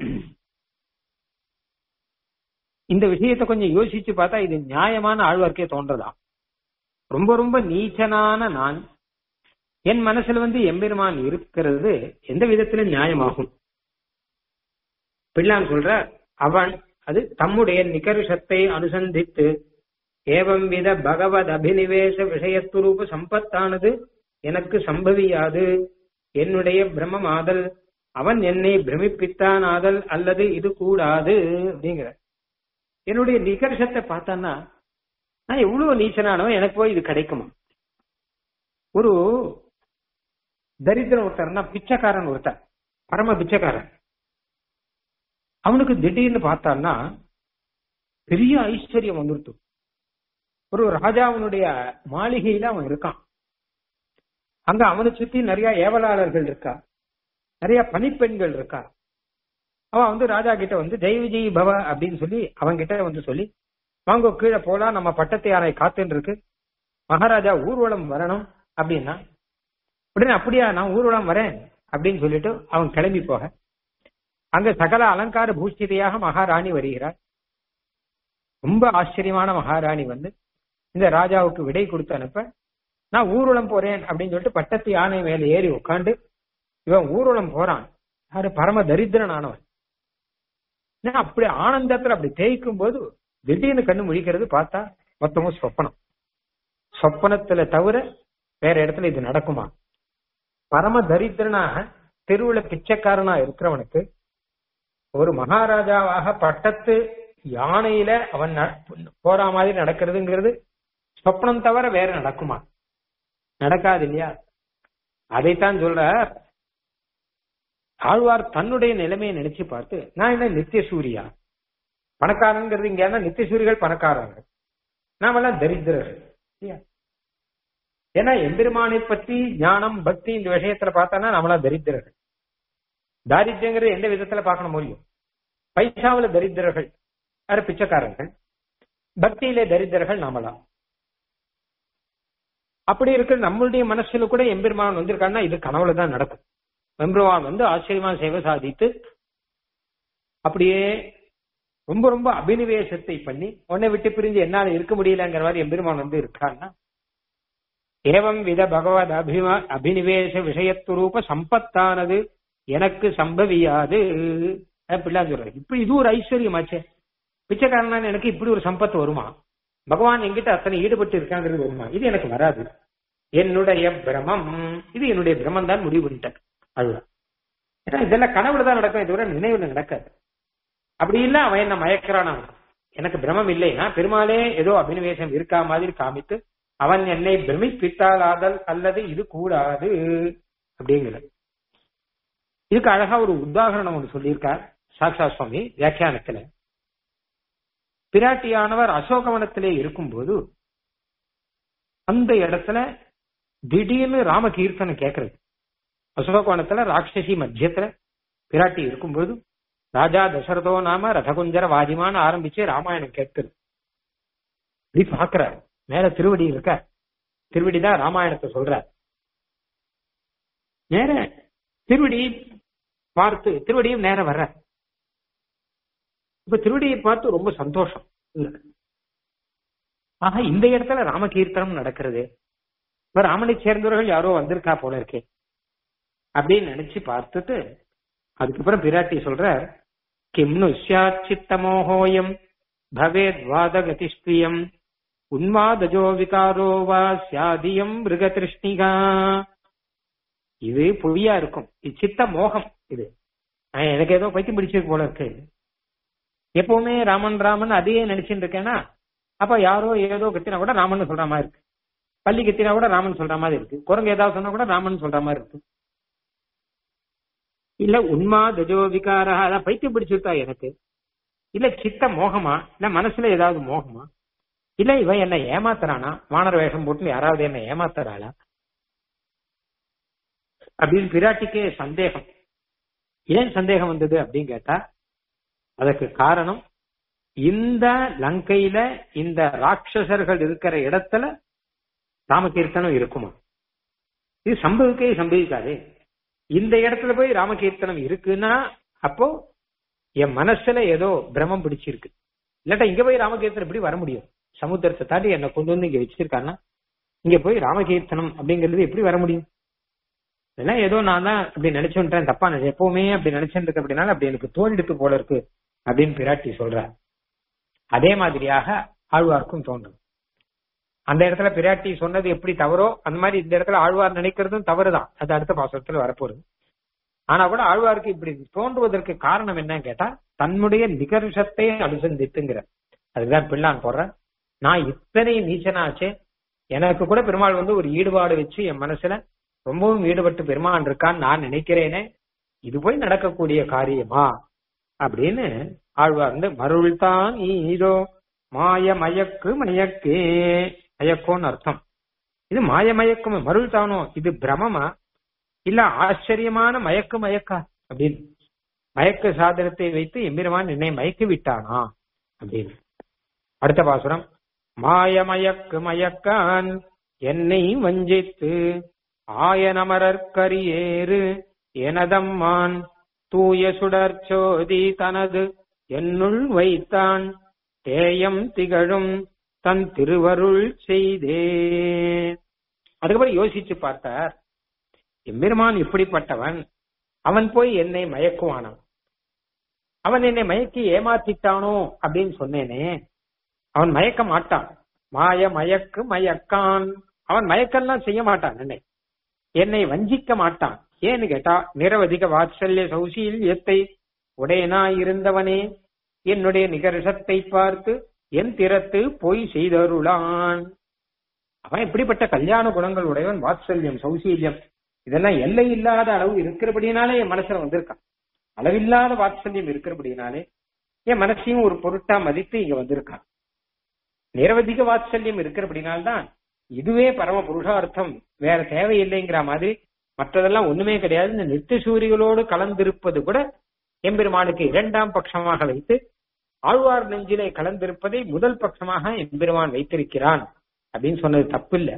இந்த விஷயத்தை கொஞ்சம் யோசிச்சு பார்த்தா இது நியாயமான ஆழ்வார்க்கே தோன்றதா ரொம்ப ரொம்ப நீச்சனான நான் என் மனசுல வந்து எம்பெருமான் இருக்கிறது எந்த விதத்துல நியாயமாகும் பிள்ளான் சொல்ற அவன் அது தம்முடைய நிகர்ஷத்தை அனுசந்தித்து ஏவம் வித பகவத் அபினிவேச விஷயத்துரூப சம்பத்தானது எனக்கு சம்பவியாது என்னுடைய பிரம்மமாதல் அவன் என்னை பிரமிப்பித்தான் ஆதல் அல்லது இது கூடாது அப்படிங்கிற என்னுடைய நிகர்ஷத்தை பார்த்தான்னா நான் எவ்வளவு நீச்சனானவன் எனக்கு போய் இது கிடைக்குமா ஒரு தரித்திரம் ஒருத்தர்னா பிச்சைக்காரன் ஒருத்தர் பரம பிச்சைக்காரன் அவனுக்கு திடீர்னு பார்த்தான்னா பெரிய ஐஸ்வர்யம் வந்துருத்து ஒரு ராஜாவினுடைய மாளிகையில அவன் இருக்கான் அங்க அவனை சுத்தி நிறைய ஏவலாளர்கள் இருக்கா நிறைய பணிப்பெண்கள் இருக்கா அவன் வந்து ராஜா கிட்ட வந்து ஜெய் விஜய் பவ அப்படின்னு சொல்லி அவன் கிட்ட வந்து சொல்லி வாங்க கீழே போலாம் நம்ம பட்டத்து யானை காத்துன்னு இருக்கு மகாராஜா ஊர்வலம் வரணும் அப்படின்னா உடனே அப்படியா நான் ஊர்வலம் வரேன் அப்படின்னு சொல்லிட்டு அவன் கிளம்பி போக அங்க சகல அலங்கார பூஷிதையாக மகாராணி வருகிறார் ரொம்ப ஆச்சரியமான மகாராணி வந்து இந்த ராஜாவுக்கு விடை கொடுத்து அனுப்ப நான் ஊர்வலம் போறேன் அப்படின்னு சொல்லிட்டு பட்டத்து யானை மேல ஏறி உட்காந்து இவன் ஊர்வலம் போறான் யாரு பரம தரித்திரனானவன் அப்படி ஆனந்தத்துல அப்படி தேய்க்கும் போது திடீர்னு கண்ணு முழிக்கிறது பார்த்தா மொத்தமும் சொப்பனம் சொப்பனத்துல தவிர வேற இடத்துல இது நடக்குமா பரம தரித்திரனாக தெருவுல பிச்சைக்காரனா இருக்கிறவனுக்கு ஒரு மகாராஜாவாக பட்டத்து யானையில அவன் போற மாதிரி நடக்கிறதுங்கிறது சொப்னம் தவிர வேற நடக்குமா நடக்காது இல்லையா அதைத்தான் சொல்ற ஆழ்வார் தன்னுடைய நிலைமையை நினைச்சு பார்த்து நான் என்ன நித்திய சூரியா பணக்காரங்கிறது இங்க நித்திய சூரிகள் பணக்காரர்கள் நாமெல்லாம் தரித்திரர்கள் ஏன்னா எம்பெருமானை பத்தி ஞானம் பக்தி இந்த விஷயத்துல பார்த்தானா நம்மளா தரித்திரர்கள் தாரித்யங்கிறது எந்த விதத்துல பார்க்கணும் முடியும் பைசாவில தரித்திரர்கள் அது பிச்சைக்காரர்கள் பக்தியிலே தரித்திரர்கள் நாமலாம் அப்படி இருக்கிற நம்மளுடைய மனசுல கூட எம்பெருமான் வந்திருக்கான்னா இது கனவுல தான் நடக்கும் எம்பெருமான் வந்து ஆச்சரியமா சேவை சாதித்து அப்படியே ரொம்ப ரொம்ப அபினிவேசத்தை பண்ணி உன்னை விட்டு பிரிஞ்சு என்னால இருக்க முடியலங்கிற மாதிரி எம்பெருமான் வந்து இருக்கான்னா ஏவம் வித பகவத் அபிமா அபினிவேச விஷயத்துரூப சம்பத்தானது எனக்கு சம்பவியாது பிள்ளான் சொல்றாரு இப்ப இது ஒரு ஐஸ்வர்யமாச்சே பிச்சைக்காரனான எனக்கு இப்படி ஒரு சம்பத்து வருமா பகவான் எங்கிட்ட அத்தனை ஈடுபட்டு இருக்காங்கிறது வருமா இது எனக்கு வராது என்னுடைய பிரமம் இது என்னுடைய பிரமம் தான் முடிவு பண்ணிட்டேன் அதுதான் ஏன்னா இதெல்லாம் கனவுல தான் நடக்கும் இது நினைவுல நடக்காது அப்படி இல்ல அவன் என்ன மயக்கிறான் எனக்கு பிரமம் இல்லைன்னா பெருமாளே ஏதோ அபினிவேசம் இருக்கா மாதிரி காமித்து அவன் என்னை பிரமிப்பித்தாளாதல் அல்லது இது கூடாது அப்படிங்கிறது இதுக்கு அழகா ஒரு உதாகரணம் ஒன்று சொல்லியிருக்கார் சாக்ஷா சுவாமி வியாக்கியானத்துல பிராட்டியானவர் அசோகவனத்திலே இருக்கும்போது அந்த இடத்துல திடீர்னு ராம கீர்த்தனம் கேட்கறது அசோகவனத்துல ராட்சசி மத்தியத்துல பிராட்டி இருக்கும்போது ராஜா தசரதோ நாம ரதகுஞ்சர வாதிமான்னு ஆரம்பிச்சு ராமாயணம் கேட்குது இப்படி பாக்குறார் மேல திருவடி இருக்க திருவடி தான் ராமாயணத்தை சொல்றார் நேர திருவடி பார்த்து திருவடியும் நேரம் வர்ற இப்ப திருவடியை பார்த்து ரொம்ப சந்தோஷம் ஆக இந்த இடத்துல ராமகீர்த்தனம் நடக்கிறது இப்ப ராமனை சேர்ந்தவர்கள் யாரோ வந்திருக்கா போல இருக்கே அப்படின்னு நினைச்சு பார்த்துட்டு அதுக்கப்புறம் பிராட்டி சொல்ற கிம்னு சித்தமோகோயம் பவேத் வாதகதிஸ்பிரியம் உன்மாதஜோ விகாரோ வா சியாதியம் மிருகதிருஷ்ணிகா இது பொய்யா இருக்கும் இது சித்த மோகம் இது எனக்கு ஏதோ பைத்தியம் பிடிச்சிருக்கு போல இருக்கு எப்பவுமே ராமன் ராமன் அதையே நினைச்சுட்டு இருக்கேன்னா அப்ப யாரோ ஏதோ கத்தினா கூட ராமன் சொல்ற மாதிரி இருக்கு பள்ளி கத்தினா கூட ராமன் சொல்ற மாதிரி இருக்கு குரங்கு ஏதாவது சொன்னா கூட ராமன் சொல்ற மாதிரி இருக்கு இல்ல உண்மா தஜோ விகாரா அதான் பைத்தியம் பிடிச்சிருக்கா எனக்கு இல்ல சித்த மோகமா இல்ல மனசுல ஏதாவது மோகமா இல்ல இவன் என்ன ஏமாத்துறானா வானர வேஷம் போட்டு யாராவது என்ன ஏமாத்துறாளா அப்படின்னு பிராட்டிக்கே சந்தேகம் ஏன் சந்தேகம் வந்தது அப்படின்னு கேட்டா அதற்கு காரணம் இந்த லங்கையில இந்த ராட்சசர்கள் இருக்கிற இடத்துல ராமகீர்த்தனம் இருக்குமா இது சம்பவிக்கவே சம்பவிக்காது இந்த இடத்துல போய் ராமகீர்த்தனம் இருக்குன்னா அப்போ என் மனசுல ஏதோ பிரமம் பிடிச்சிருக்கு இல்லாட்டா இங்க போய் ராமகீர்த்தனம் எப்படி வர முடியும் சமுத்திரத்தை தாண்டி என்னை கொண்டு வந்து இங்க வச்சிருக்கான்னா இங்க போய் ராமகீர்த்தனம் அப்படிங்கிறது எப்படி வர முடியும் இதெல்லாம் ஏதோ நான் தான் அப்படி நினைச்சுட்டேன் தப்பா நினைச்சேன் எப்பவுமே அப்படி நினைச்சுட்டு அப்படின்னால அப்படி எனக்கு தோல்விடுத்து போல இருக்கு அப்படின்னு பிராட்டி சொல்றார் அதே மாதிரியாக ஆழ்வார்க்கும் தோன்றும் அந்த இடத்துல பிராட்டி சொன்னது எப்படி தவறோ அந்த மாதிரி இந்த இடத்துல ஆழ்வார் நினைக்கிறதும் தவறுதான் அது அடுத்த பாசத்துல வரப்போகுது ஆனா கூட ஆழ்வாருக்கு இப்படி தோன்றுவதற்கு காரணம் என்னன்னு கேட்டா தன்னுடைய நிகர்ஷத்தை அனுசந்தித்துங்கிற அதுதான் பிள்ளான் போடுற நான் இத்தனை நீச்சனாச்சே எனக்கு கூட பெருமாள் வந்து ஒரு ஈடுபாடு வச்சு என் மனசுல ரொம்பவும் ஈடுபட்டு பெருமான் இருக்கான்னு நான் நினைக்கிறேனே இது போய் நடக்கக்கூடிய காரியமா அப்படின்னு ஆழ்வார் வந்து மருள்தான் ஈரோ மாய மயக்கு மயக்கே மயக்கோன்னு அர்த்தம் இது மாய மயக்கம் மருள் தானோ இது பிரமமா இல்ல ஆச்சரியமான மயக்கு மயக்கா அப்படின்னு மயக்க சாதனத்தை வைத்து எம்பெருமான் என்னை மயக்கி விட்டானா அப்படின்னு அடுத்த பாசுரம் மாயமயக்கு மயக்கான் என்னை வஞ்சித்து ஆயனமரற்கரியேறு எனதம்மான் தூய சுடர்ச்சோதி தனது என்னுள் வைத்தான் தேயம் திகழும் தன் திருவருள் செய்தே அதுக்கப்புறம் யோசிச்சு பார்த்தார் எம்பெருமான் இப்படிப்பட்டவன் அவன் போய் என்னை மயக்குவானான் அவன் என்னை மயக்கி ஏமாத்திட்டானோ அப்படின்னு சொன்னேனே அவன் மயக்க மாட்டான் மாய மயக்கு மயக்கான் அவன் மயக்கெல்லாம் செய்ய மாட்டான் என்னை என்னை வஞ்சிக்க மாட்டான் ஏன்னு கேட்டா நிரவதிக வாத்சல்ய சௌசீல்யத்தை உடையனாய் இருந்தவனே என்னுடைய நிகர்ஷத்தை பார்த்து என் திறத்து பொய் செய்தருளான் அவன் இப்படிப்பட்ட கல்யாண குணங்கள் உடையவன் வாத்சல்யம் சௌசீல்யம் இதெல்லாம் எல்லை இல்லாத அளவு இருக்கிறபடினாலே என் மனசுல வந்திருக்கான் அளவில்லாத வாத்சல்யம் இருக்கிறபடினாலே என் மனசையும் ஒரு பொருட்டா மதித்து இங்க வந்திருக்கான் நிரவதிக வாத்சல்யம் இருக்கிறபடினால்தான் இதுவே பரம புருஷார்த்தம் வேற தேவையில்லைங்கிற மாதிரி மற்றதெல்லாம் ஒண்ணுமே கிடையாது இந்த நித்திய சூரிகளோடு கலந்திருப்பது கூட எம்பெருமானுக்கு இரண்டாம் பட்சமாக வைத்து ஆழ்வார் நெஞ்சிலே கலந்திருப்பதை முதல் பட்சமாக எம்பெருமான் வைத்திருக்கிறான் அப்படின்னு சொன்னது தப்பு இல்ல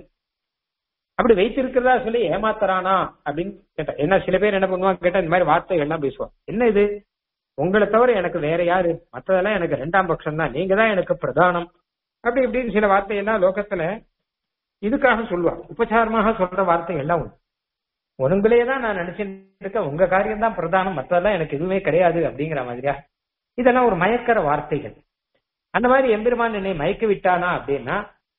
அப்படி வைத்திருக்கிறதா சொல்லி ஏமாத்தறானா அப்படின்னு கேட்டா என்ன சில பேர் என்ன பண்ணுவாங்க கேட்டா இந்த மாதிரி வார்த்தைகள் எல்லாம் பேசுவாங்க என்ன இது உங்களை தவிர எனக்கு வேற யாரு மற்றதெல்லாம் எனக்கு ரெண்டாம் பட்சம் தான் நீங்க தான் எனக்கு பிரதானம் அப்படி இப்படின்னு சில வார்த்தையெல்லாம் லோகத்துல இதுக்காக சொல்லுவாங்க உபச்சாரமாக சொல்ற வார்த்தை எல்லாம் உண்டு உங்களே தான் நான் நினைச்சிட்டு இருக்கேன் உங்க காரியம் தான் பிரதானம் மற்றதெல்லாம் எனக்கு எதுவுமே கிடையாது அப்படிங்கிற மாதிரியா இதெல்லாம் ஒரு மயக்கிற வார்த்தைகள் அந்த மாதிரி எம்பெருமான் என்னை மயக்க விட்டானா அப்படின்னா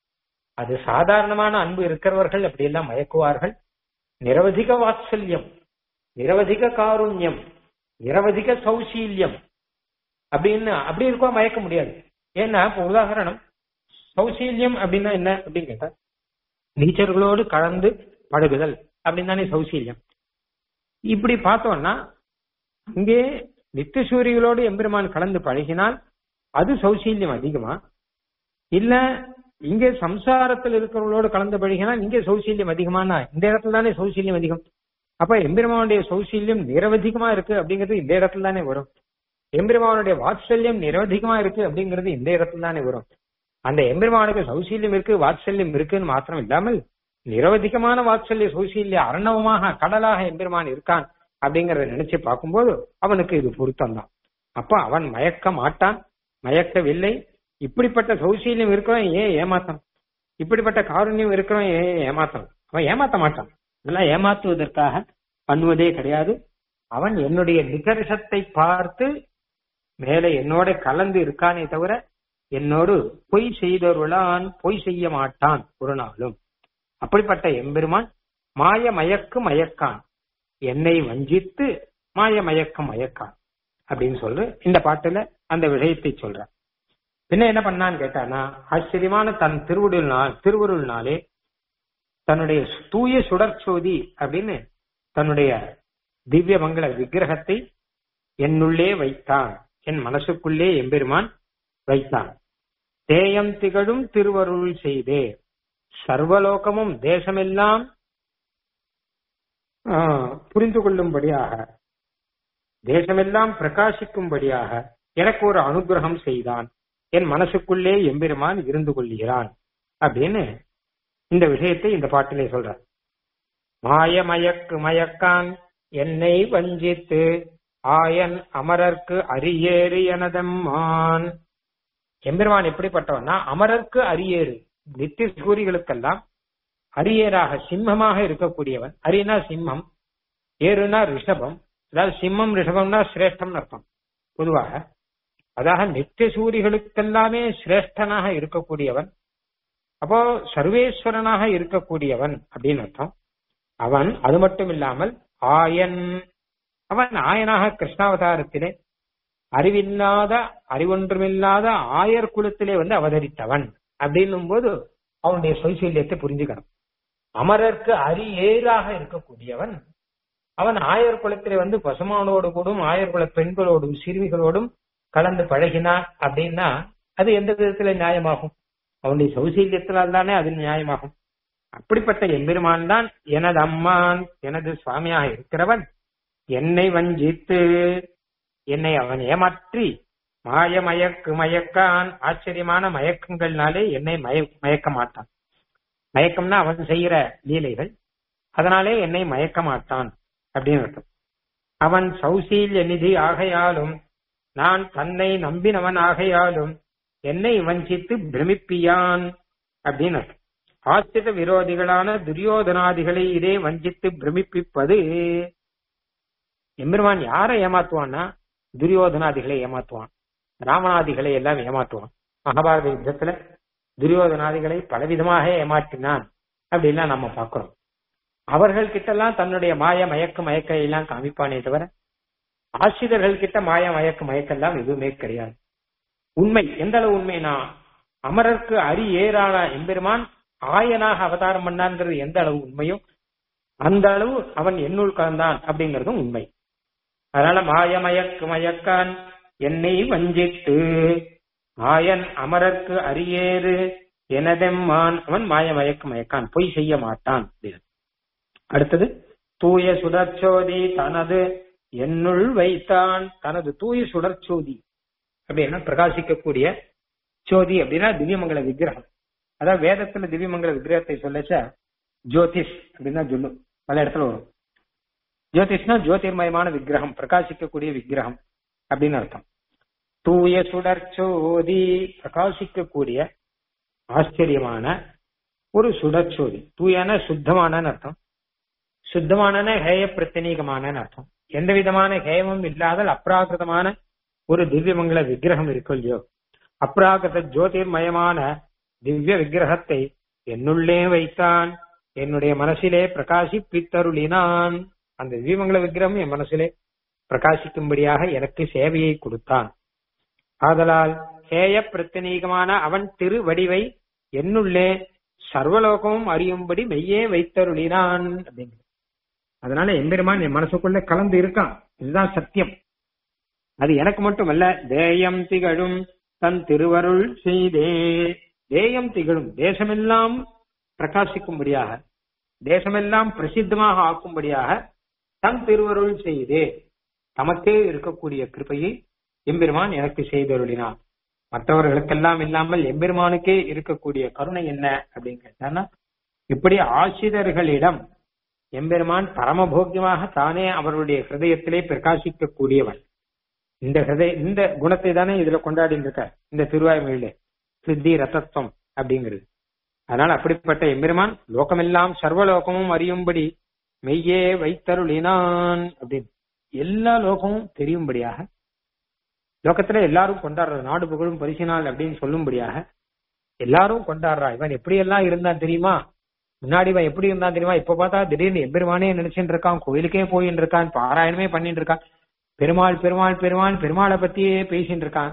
அது சாதாரணமான அன்பு இருக்கிறவர்கள் அப்படி எல்லாம் மயக்குவார்கள் நிரவதிக வாத்சல்யம் நிரவதிக காருண்யம் நிரவதிக சௌசீல்யம் அப்படின்னு அப்படி இருக்கா மயக்க முடியாது ஏன்னா இப்ப உதாரணம் சௌசீல்யம் அப்படின்னா என்ன அப்படின்னு கேட்டா நீச்சர்களோடு கலந்து பழகுதல் அப்படின்னு தானே சௌசீல்யம் இப்படி பார்த்தோம்னா இங்கே நித்தியசூரிகளோடு எம்பெருமான் கலந்து பழகினால் அது சௌசீல்யம் அதிகமா இல்ல இங்கே சம்சாரத்தில் இருக்கிறவங்களோடு கலந்து பழகினால் இங்கே சௌசீல்யம் அதிகமானா இந்த இடத்துல தானே சௌசீல்யம் அதிகம் அப்ப எம்பெருமானுடைய சௌசீல்யம் நிரவதிகமா இருக்கு அப்படிங்கிறது இந்த இடத்துல தானே வரும் எம்பெருமானுடைய வாத்சல்யம் நிரவதிகமா இருக்கு அப்படிங்கிறது இந்த இடத்துல தானே வரும் அந்த எம்பெருமானுக்கு சௌசீல்யம் இருக்கு வாத்சல்யம் இருக்குன்னு மாத்திரம் இல்லாமல் நிரவதிகமான வாத்சல்ய சௌசீல்ய அரணவமாக கடலாக எம்பெருமான் இருக்கான் அப்படிங்கறத நினைச்சு பார்க்கும்போது அவனுக்கு இது பொருத்தம் தான் அப்ப அவன் மயக்க மாட்டான் மயக்கவில்லை இப்படிப்பட்ட சௌசீல்யம் இருக்கிறவன் ஏன் ஏமாத்தம் இப்படிப்பட்ட காருண்யம் இருக்கிறவன் ஏன் ஏமாத்தம் அவன் ஏமாத்த மாட்டான் இதெல்லாம் ஏமாத்துவதற்காக பண்ணுவதே கிடையாது அவன் என்னுடைய நிகர்ஷத்தை பார்த்து மேலே என்னோட கலந்து இருக்கானே தவிர என்னோடு பொய் செய்தவர்களான் பொய் செய்ய மாட்டான் ஒரு நாளும் அப்படிப்பட்ட எம்பெருமான் மாய மயக்கு மயக்கான் என்னை வஞ்சித்து மாய மயக்க மயக்கான் அப்படின்னு சொல்ற இந்த பாட்டுல அந்த விஷயத்தை சொல்ற பின்ன என்ன பண்ணான்னு கேட்டானா ஆச்சரியமான தன் திருவுருள் நாள் திருவுருள் நாளே தன்னுடைய தூய சுடற்சோதி அப்படின்னு தன்னுடைய திவ்ய மங்கள விக்கிரகத்தை என்னுள்ளே வைத்தான் என் மனசுக்குள்ளே எம்பெருமான் வைத்தான் தேயம் திகழும் திருவருள் செய்தே சர்வலோகமும் தேசமெல்லாம் புரிந்து கொள்ளும்படியாக தேசமெல்லாம் பிரகாசிக்கும்படியாக எனக்கு ஒரு அனுகிரகம் செய்தான் என் மனசுக்குள்ளே எம்பெருமான் இருந்து கொள்கிறான் அப்படின்னு இந்த விஷயத்தை இந்த பாட்டிலே சொல்றார் மாய மயக்கு மயக்கான் என்னை வஞ்சித்து ஆயன் அமரர்க்கு அரியேறு எனதம்மான் எம்பெருமான் எப்படிப்பட்டவன்னா அமரர்க்கு அரியேறு நித்திய சூரிகளுக்கெல்லாம் அரியேராக சிம்மமாக இருக்கக்கூடியவன் அரியனா சிம்மம் ஏறுனா ரிஷபம் அதாவது சிம்மம் ரிஷபம்னா சிரேஷ்டம் அர்த்தம் பொதுவாக அதாக நித்திய சூரிகளுக்கெல்லாமே சிரேஷ்டனாக இருக்கக்கூடியவன் அப்போ சர்வேஸ்வரனாக இருக்கக்கூடியவன் அப்படின்னு அர்த்தம் அவன் அது மட்டும் இல்லாமல் ஆயன் அவன் ஆயனாக கிருஷ்ணாவதாரத்திலே அறிவில்லாத அறிவொன்றுமில்லாத ஆயர் குலத்திலே வந்து அவதரித்தவன் அப்படின்னும் போது அவனுடைய சைசல்யத்தை புரிஞ்சுக்கணும் அமரர்க்கு அரியேறாக இருக்கக்கூடியவன் அவன் ஆயர் குலத்திலே வந்து பசுமானோடு கூடும் ஆயர் குல பெண்களோடும் சிறுமிகளோடும் கலந்து பழகினான் அப்படின்னா அது எந்த விதத்துல நியாயமாகும் அவனுடைய சௌசீல்யத்தினால் தானே அது நியாயமாகும் அப்படிப்பட்ட எம்பெருமான் தான் எனது அம்மான் எனது சுவாமியாக இருக்கிறவன் என்னை வஞ்சித்து என்னை அவன் ஏமாற்றி மாய மயக்கு மயக்கான் ஆச்சரியமான மயக்கங்கள்னாலே என்னை மய மயக்க மாட்டான் மயக்கம்னா அவன் செய்யற லீலைகள் அதனாலே என்னை மயக்க மாட்டான் அப்படின்னு அர்த்தம் அவன் சௌசீல்ய நிதி ஆகையாலும் நான் தன்னை நம்பினவன் ஆகையாலும் என்னை வஞ்சித்து பிரமிப்பியான் அப்படின்னு அர்த்தம் ஆசிரித விரோதிகளான துரியோதனாதிகளை இதே வஞ்சித்து பிரமிப்பிப்பது எம்பெருமான் யாரை ஏமாத்துவான்னா துரியோதனாதிகளை ஏமாத்துவான் ராமநாதிகளை எல்லாம் ஏமாற்றுவான் மகாபாரத யுத்தத்துல துரியோதனாதிகளை பலவிதமாக ஏமாற்றினான் அப்படின்லாம் நம்ம பார்க்கிறோம் அவர்கள் கிட்டலாம் தன்னுடைய மாய மயக்க மயக்க எல்லாம் காமிப்பானே தவிர ஆசிரியர்கள் கிட்ட மாய மயக்க மயக்கெல்லாம் எதுவுமே கிடையாது உண்மை எந்த அளவு உண்மைனா அமரர்க்கு அரி ஏறான எம்பெருமான் ஆயனாக அவதாரம் பண்ணான்ங்கிறது எந்த அளவு உண்மையோ அந்த அளவு அவன் என்னுள் கலந்தான் அப்படிங்கறதும் உண்மை அதனால மாயமயக்கு மயக்கான் என்னை வஞ்சித்து ஆயன் அமரர்க்கு அரியேறு எனதெம்மான் அவன் மாயமயக்கு மயக்கான் பொய் செய்ய மாட்டான் அடுத்தது தூய சுடற்சோதி தனது என்னுள் வைத்தான் தனது தூய சுடற்சோதி அப்படின்னா பிரகாசிக்கக்கூடிய சோதி அப்படின்னா திவ்யமங்கல விக்கிரகம் அதாவது வேதத்துல திவ்யமங்கல விக்கிரகத்தை சொல்லச்ச ஜோதிஷ் அப்படின்னா சொல்லும் பல இடத்துல வரும் ஜோதிஷ்னா ஜோதிர்மயமான விக்கிரகம் பிரகாசிக்கக்கூடிய விக்கிரகம் அப்படின்னு அர்த்தம் தூய சுடற்சோதி பிரகாசிக்கக்கூடிய ஆச்சரியமான ஒரு சுடற்சோதி தூயான சுத்தமான அர்த்தம் சுத்தமான ஹேய பிரத்தனீகமான அர்த்தம் எந்த விதமான ஹேயமும் இல்லாத அப்ராகிருதமான ஒரு திவ்யமங்கல விக்கிரகம் இருக்கு இல்லையோ அப்ராகிருத ஜோதிர்மயமான திவ்ய விக்கிரகத்தை என்னுள்ளே வைத்தான் என்னுடைய மனசிலே பிரகாசிப்பித்தருளினான் அந்த திவ்யமங்கல விக்கிரகம் என் மனசிலே பிரகாசிக்கும்படியாக எனக்கு சேவையை கொடுத்தான் ஆதலால் ஹேய பிரத்தனீகமான அவன் திரு வடிவை என்னுள்ளே சர்வலோகமும் அறியும்படி மெய்யே வைத்தருளினான் அப்படிங்கிறது அதனால எம்பெருமான் என் மனசுக்குள்ள கலந்து இருக்கான் இதுதான் சத்தியம் அது எனக்கு மட்டுமல்ல தேயம் திகழும் தன் திருவருள் செய்தே தேயம் திகழும் தேசமெல்லாம் பிரகாசிக்கும்படியாக தேசமெல்லாம் பிரசித்தமாக ஆக்கும்படியாக தன் திருவருள் செய்தே தமக்கே இருக்கக்கூடிய கிருப்பையை எம்பெருமான் எனக்கு செய்தருளினான் மற்றவர்களுக்கெல்லாம் இல்லாமல் எம்பெருமானுக்கே இருக்கக்கூடிய கருணை என்ன அப்படின்னு கேட்டான்னா இப்படி ஆசிரியர்களிடம் எம்பெருமான் பரமபோக்கியமாக தானே அவருடைய ஹிருதயத்திலே பிரகாசிக்க கூடியவன் இந்த ஹிருதய இந்த குணத்தை தானே இதுல கொண்டாடிட்டு இருக்க இந்த திருவாய்மொழியில சித்தி ரத்தத்துவம் அப்படிங்கிறது அதனால அப்படிப்பட்ட எம்பெருமான் லோகமெல்லாம் சர்வலோகமும் அறியும்படி மெய்யே வைத்தருளினான் அப்படின்னு எல்லா லோகமும் தெரியும்படியாக லோகத்துல எல்லாரும் கொண்டாடுறது நாடு புகழும் பரிசினால் அப்படின்னு சொல்லும்படியாக எல்லாரும் கொண்டாடுறா இவன் எப்படி எல்லாம் இருந்தான் தெரியுமா முன்னாடி இவன் எப்படி இருந்தான் தெரியுமா இப்ப பார்த்தா திடீர்னு எம்பெருமானே நினைச்சுட்டு இருக்கான் கோயிலுக்கே போயின்னு இருக்கான் பாராயணமே பண்ணிட்டு இருக்கான் பெருமாள் பெருமாள் பெருமாள் பெருமாளை பத்தியே பேசிட்டு இருக்கான்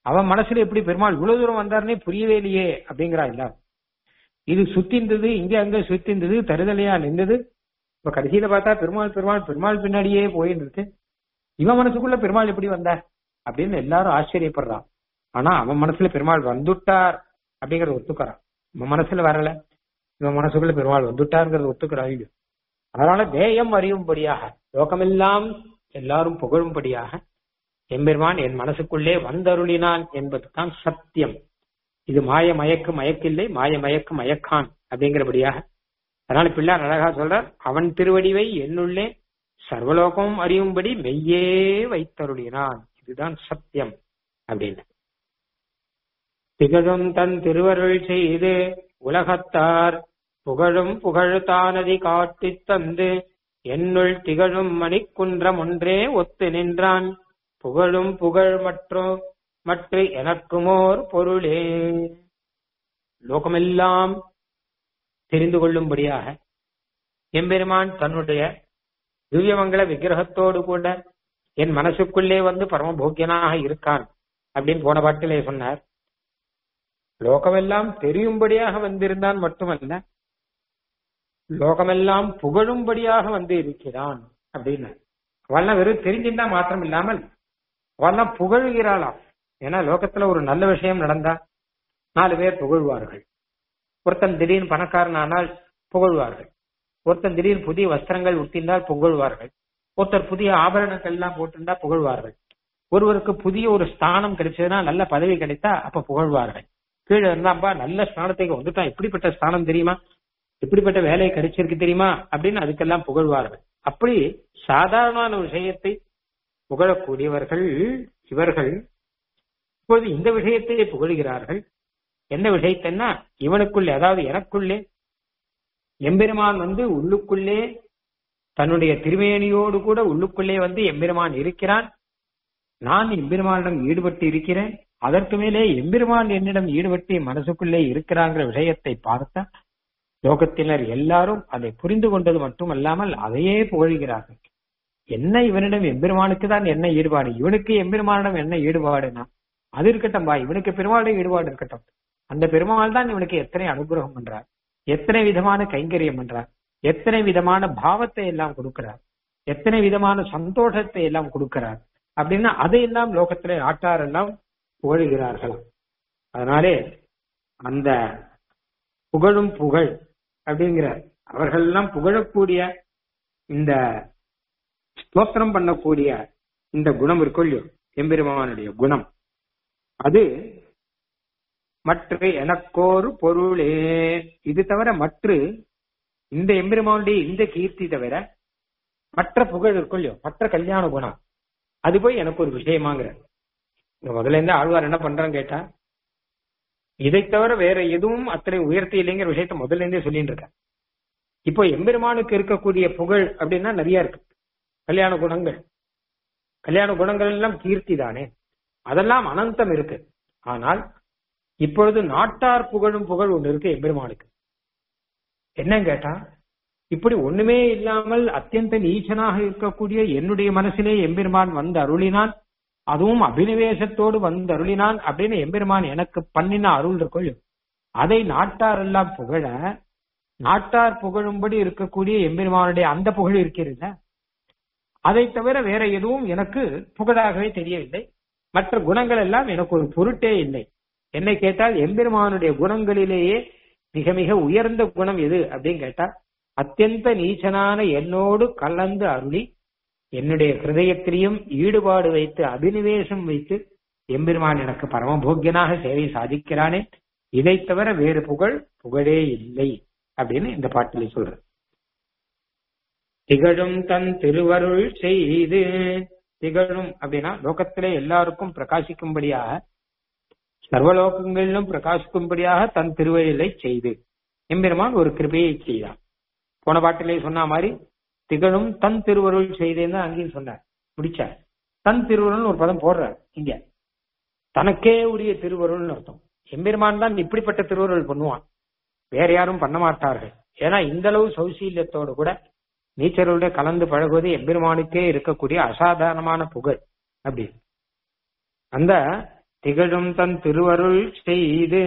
அவன் மனசுல எப்படி பெருமாள் இவ்வளவு தூரம் வந்தாருன்னே புரியவே இல்லையே அப்படிங்கிறா எல்லாரும் இது சுத்திந்தது இங்க அங்க சுத்திந்தது தருதலையா நின்றது இப்ப கடைசியில பார்த்தா பெருமாள் பெருமாள் பெருமாள் பின்னாடியே போயின்னு இருக்கு இவன் மனசுக்குள்ள பெருமாள் எப்படி வந்தார் அப்படின்னு எல்லாரும் ஆச்சரியப்படுறான் ஆனா அவன் மனசுல பெருமாள் வந்துட்டார் அப்படிங்கறத ஒத்துக்கிறான் இவன் மனசுல வரல இவன் மனசுக்குள்ள பெருமாள் வந்துட்டாருங்கிறத ஒத்துக்கிறான் இது அதனால தேயம் அறியும்படியாக லோகமெல்லாம் எல்லாரும் புகழும்படியாக எம்பெருமான் என் மனசுக்குள்ளே வந்தருளினான் என்பதுதான் சத்தியம் இது மாய மயக்கு மயக்கில்லை மாய மயக்கு மயக்கான் அப்படிங்கிறபடியாக அதனால பிள்ளார் அழகா சொல்றார் அவன் திருவடிவை என்னுள்ளே சர்வலோகமும் அறியும்படி மெய்யே வைத்தருளினான் இதுதான் சத்தியம் அப்படின்னு திகழும் தன் திருவருள் செய்து உலகத்தார் புகழும் புகழ்தானதி காட்டித் தந்து என்னுள் திகழும் மணிக்குன்றம் ஒன்றே ஒத்து நின்றான் புகழும் புகழ் மற்றோ மற்ற எனக்குமோர் பொருளே லோகமெல்லாம் தெரிந்து கொள்ளும்படியாக எம்பெருமான் தன்னுடைய திவ்யமங்கல விக்கிரகத்தோடு கூட என் மனசுக்குள்ளே வந்து பரமபோக்கியனாக இருக்கான் அப்படின்னு போன பாட்டிலே சொன்னார் லோகமெல்லாம் தெரியும்படியாக வந்திருந்தான் மட்டுமல்ல லோகமெல்லாம் புகழும்படியாக வந்து இருக்கிறான் அப்படின்னு அவள்லாம் வெறும் தெரிஞ்சிருந்தா மாத்திரம் இல்லாமல் அவள்லாம் புகழ்கிறாளாம் ஏன்னா லோகத்துல ஒரு நல்ல விஷயம் நடந்தா நாலு பேர் புகழ்வார்கள் ஒருத்தன் திடீர்னு பணக்காரன் ஆனால் புகழ்வார்கள் ஒருத்தன் திடீர்னு புதிய வஸ்திரங்கள் உட்டிருந்தால் புகழ்வார்கள் ஒருத்தர் புதிய ஆபரணங்கள் எல்லாம் போட்டிருந்தா புகழ்வார்கள் ஒருவருக்கு புதிய ஒரு ஸ்தானம் கிடைச்சதுன்னா நல்ல பதவி கிடைத்தா அப்ப புகழ்வார்கள் கீழே இருந்தாம்பா நல்ல ஸ்தானத்துக்கு வந்துட்டான் இப்படிப்பட்ட ஸ்தானம் தெரியுமா இப்படிப்பட்ட வேலை கிடைச்சிருக்கு தெரியுமா அப்படின்னு அதுக்கெல்லாம் புகழ்வார்கள் அப்படி சாதாரணமான விஷயத்தை புகழக்கூடியவர்கள் இவர்கள் இப்போது இந்த விஷயத்தை புகழ்கிறார்கள் என்ன விஷயத்தைன்னா இவனுக்குள்ளே அதாவது எனக்குள்ளே எம்பெருமான் வந்து உள்ளுக்குள்ளே தன்னுடைய திருமேனியோடு கூட உள்ளுக்குள்ளே வந்து எம்பெருமான் இருக்கிறான் நான் எம்பெருமானிடம் ஈடுபட்டு இருக்கிறேன் அதற்கு மேலே எம்பெருமான் என்னிடம் ஈடுபட்டு மனசுக்குள்ளே இருக்கிறாங்கிற விஷயத்தை பார்த்தா லோகத்தினர் எல்லாரும் அதை புரிந்து கொண்டது மட்டுமல்லாமல் அதையே புகழ்கிறார்கள் என்ன இவனிடம் எம்பெருமானுக்கு தான் என்ன ஈடுபாடு இவனுக்கு எம்பெருமானிடம் என்ன ஈடுபாடுனா அது இருக்கட்டும் பா இவனுக்கு பெருமாளுடைய ஈடுபாடு இருக்கட்டும் அந்த பெருமாள் தான் இவனுக்கு எத்தனை அனுகிரகம் பண்றார் எத்தனை விதமான கைங்கரியம் பண்றார் எத்தனை விதமான பாவத்தை எல்லாம் கொடுக்கிறார் எத்தனை விதமான சந்தோஷத்தை எல்லாம் கொடுக்கிறார் அப்படின்னா அதையெல்லாம் லோகத்திலே ஆட்டார் எல்லாம் புகழுகிறார்களாம் அதனாலே அந்த புகழும் புகழ் அப்படிங்கிற அவர்கள் எல்லாம் புகழக்கூடிய இந்த ஸ்தோத்திரம் பண்ணக்கூடிய இந்த குணம் இருக்கும் இல்லையோ எம்பெருமானுடைய குணம் அது மற்ற எனக்கோரு பொருளே இது தவிர மற்ற இந்த எம்பெருமானுடைய இந்த கீர்த்தி தவிர மற்ற புகழ் இருக்கும் இல்லையோ மற்ற கல்யாண குணம் அது போய் எனக்கு ஒரு விஷயமாங்கிற முதல்ல இருந்து ஆழ்வார் என்ன பண்றான்னு கேட்டா இதை தவிர வேற எதுவும் அத்தனை உயர்த்தி இல்லைங்கிற விஷயத்த முதல்ல இருந்தே சொல்லிட்டு இருக்கேன் இப்போ எம்பெருமானுக்கு இருக்கக்கூடிய புகழ் அப்படின்னா நிறைய இருக்கு கல்யாண குணங்கள் கல்யாண குணங்கள் எல்லாம் கீர்த்தி தானே அதெல்லாம் அனந்தம் இருக்கு ஆனால் இப்பொழுது நாட்டார் புகழும் புகழ் ஒன்று இருக்கு எம்பெருமானுக்கு என்ன கேட்டா இப்படி ஒண்ணுமே இல்லாமல் அத்தியந்த நீச்சனாக இருக்கக்கூடிய என்னுடைய மனசிலே எம்பெருமான் வந்து அருளினான் அதுவும் அபினிவேசத்தோடு வந்து அருளினான் அப்படின்னு எம்பெருமான் எனக்கு பண்ணின அருள் இருக்கும் அதை நாட்டார் எல்லாம் புகழ நாட்டார் புகழும்படி இருக்கக்கூடிய எம்பெருமானுடைய அந்த புகழ் இருக்கிறது அதை தவிர வேற எதுவும் எனக்கு புகழாகவே தெரியவில்லை மற்ற குணங்கள் எல்லாம் எனக்கு ஒரு பொருட்டே இல்லை என்னை கேட்டால் எம்பெருமானுடைய குணங்களிலேயே மிக மிக உயர்ந்த குணம் எது அப்படின்னு கேட்டா அத்தியந்த நீச்சனான என்னோடு கலந்து அருளி என்னுடைய ஹிருதயத்திலையும் ஈடுபாடு வைத்து அபினிவேசம் வைத்து எம்பெருமான் எனக்கு பரமபோக்கியனாக சேவை சாதிக்கிறானே இதை தவிர வேறு புகழ் புகழே இல்லை அப்படின்னு இந்த பாட்டில் சொல்ற திகழும் தன் திருவருள் செய்து திகழும் அப்படின்னா லோகத்திலே எல்லாருக்கும் பிரகாசிக்கும்படியாக சர்வலோகங்களிலும் பிரகாசிக்கும்படியாக தன் திருவருளை செய்து எம்பெருமான் ஒரு கிருபையை செய்தான் போன பாட்டிலே சொன்ன மாதிரி திகழும் தன் திருவருள் செய்தேன்னு அங்கேயும் சொன்னார் முடிச்சார் தன் திருவருள் ஒரு பதம் போடுறார் இங்க தனக்கே உரிய திருவருள்னு அர்த்தம் எம்பெருமான் தான் இப்படிப்பட்ட திருவருள் பண்ணுவான் வேற யாரும் பண்ண மாட்டார்கள் ஏன்னா இந்த அளவு சௌசீல்யத்தோடு கூட நீச்சரோட கலந்து பழகுவது எம்பெருமானுக்கே இருக்கக்கூடிய அசாதாரணமான புகழ் அப்படி அந்த திகழும் தன் திருவருள் செய்து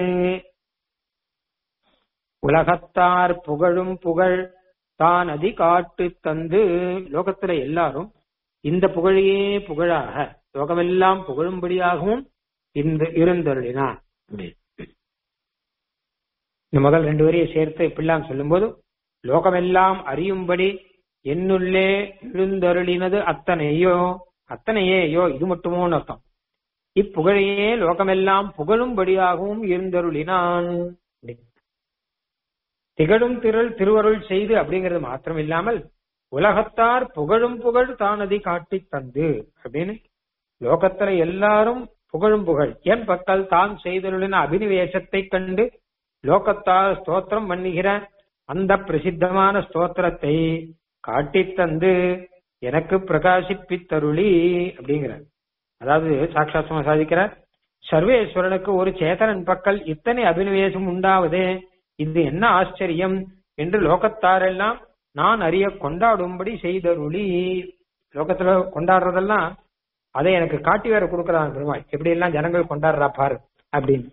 உலகத்தார் புகழும் புகழ் தான் அதி காட்டு தந்து லோகத்துல எல்லாரும் இந்த புகழையே புகழாக லோகமெல்லாம் புகழும்படியாகவும் இந்த இருந்தருளினார் இந்த முதல் ரெண்டு வரியை சேர்த்து இப்படிலாம் சொல்லும்போது லோகமெல்லாம் அறியும்படி என்னுள்ளே எழுந்தருளினது அத்தனையோ அத்தனையேயோ இது மட்டுமோன்னு அர்த்தம் இப்புகழையே லோகமெல்லாம் புகழும்படியாகவும் இருந்தருளினான் திகழும் திரள் திருவருள் செய்து அப்படிங்கிறது மாத்திரம் இல்லாமல் உலகத்தார் புகழும் புகழ் தானதி காட்டி தந்து அப்படின்னு லோகத்துல எல்லாரும் புகழும் புகழ் என் பக்கல் தான் செய்தருளின அபினிவேசத்தை கண்டு லோகத்தார் ஸ்தோத்திரம் பண்ணுகிற அந்த பிரசித்தமான ஸ்தோத்திரத்தை காட்டி தந்து எனக்கு பிரகாசிப்பித்தருளி அப்படிங்கிறார் அதாவது சாட்சாத்மா சாதிக்கிறார் சர்வேஸ்வரனுக்கு ஒரு சேதனன் பக்கல் இத்தனை அபினிவேசம் உண்டாவதே இது என்ன ஆச்சரியம் என்று லோகத்தாரெல்லாம் நான் அறிய கொண்டாடும்படி செய்தருளி லோகத்துல கொண்டாடுறதெல்லாம் அதை எனக்கு காட்டி வேற கொடுக்கறாங்க பெருமாள் எப்படி எல்லாம் ஜனங்கள் கொண்டாடுறா பாரு அப்படின்னு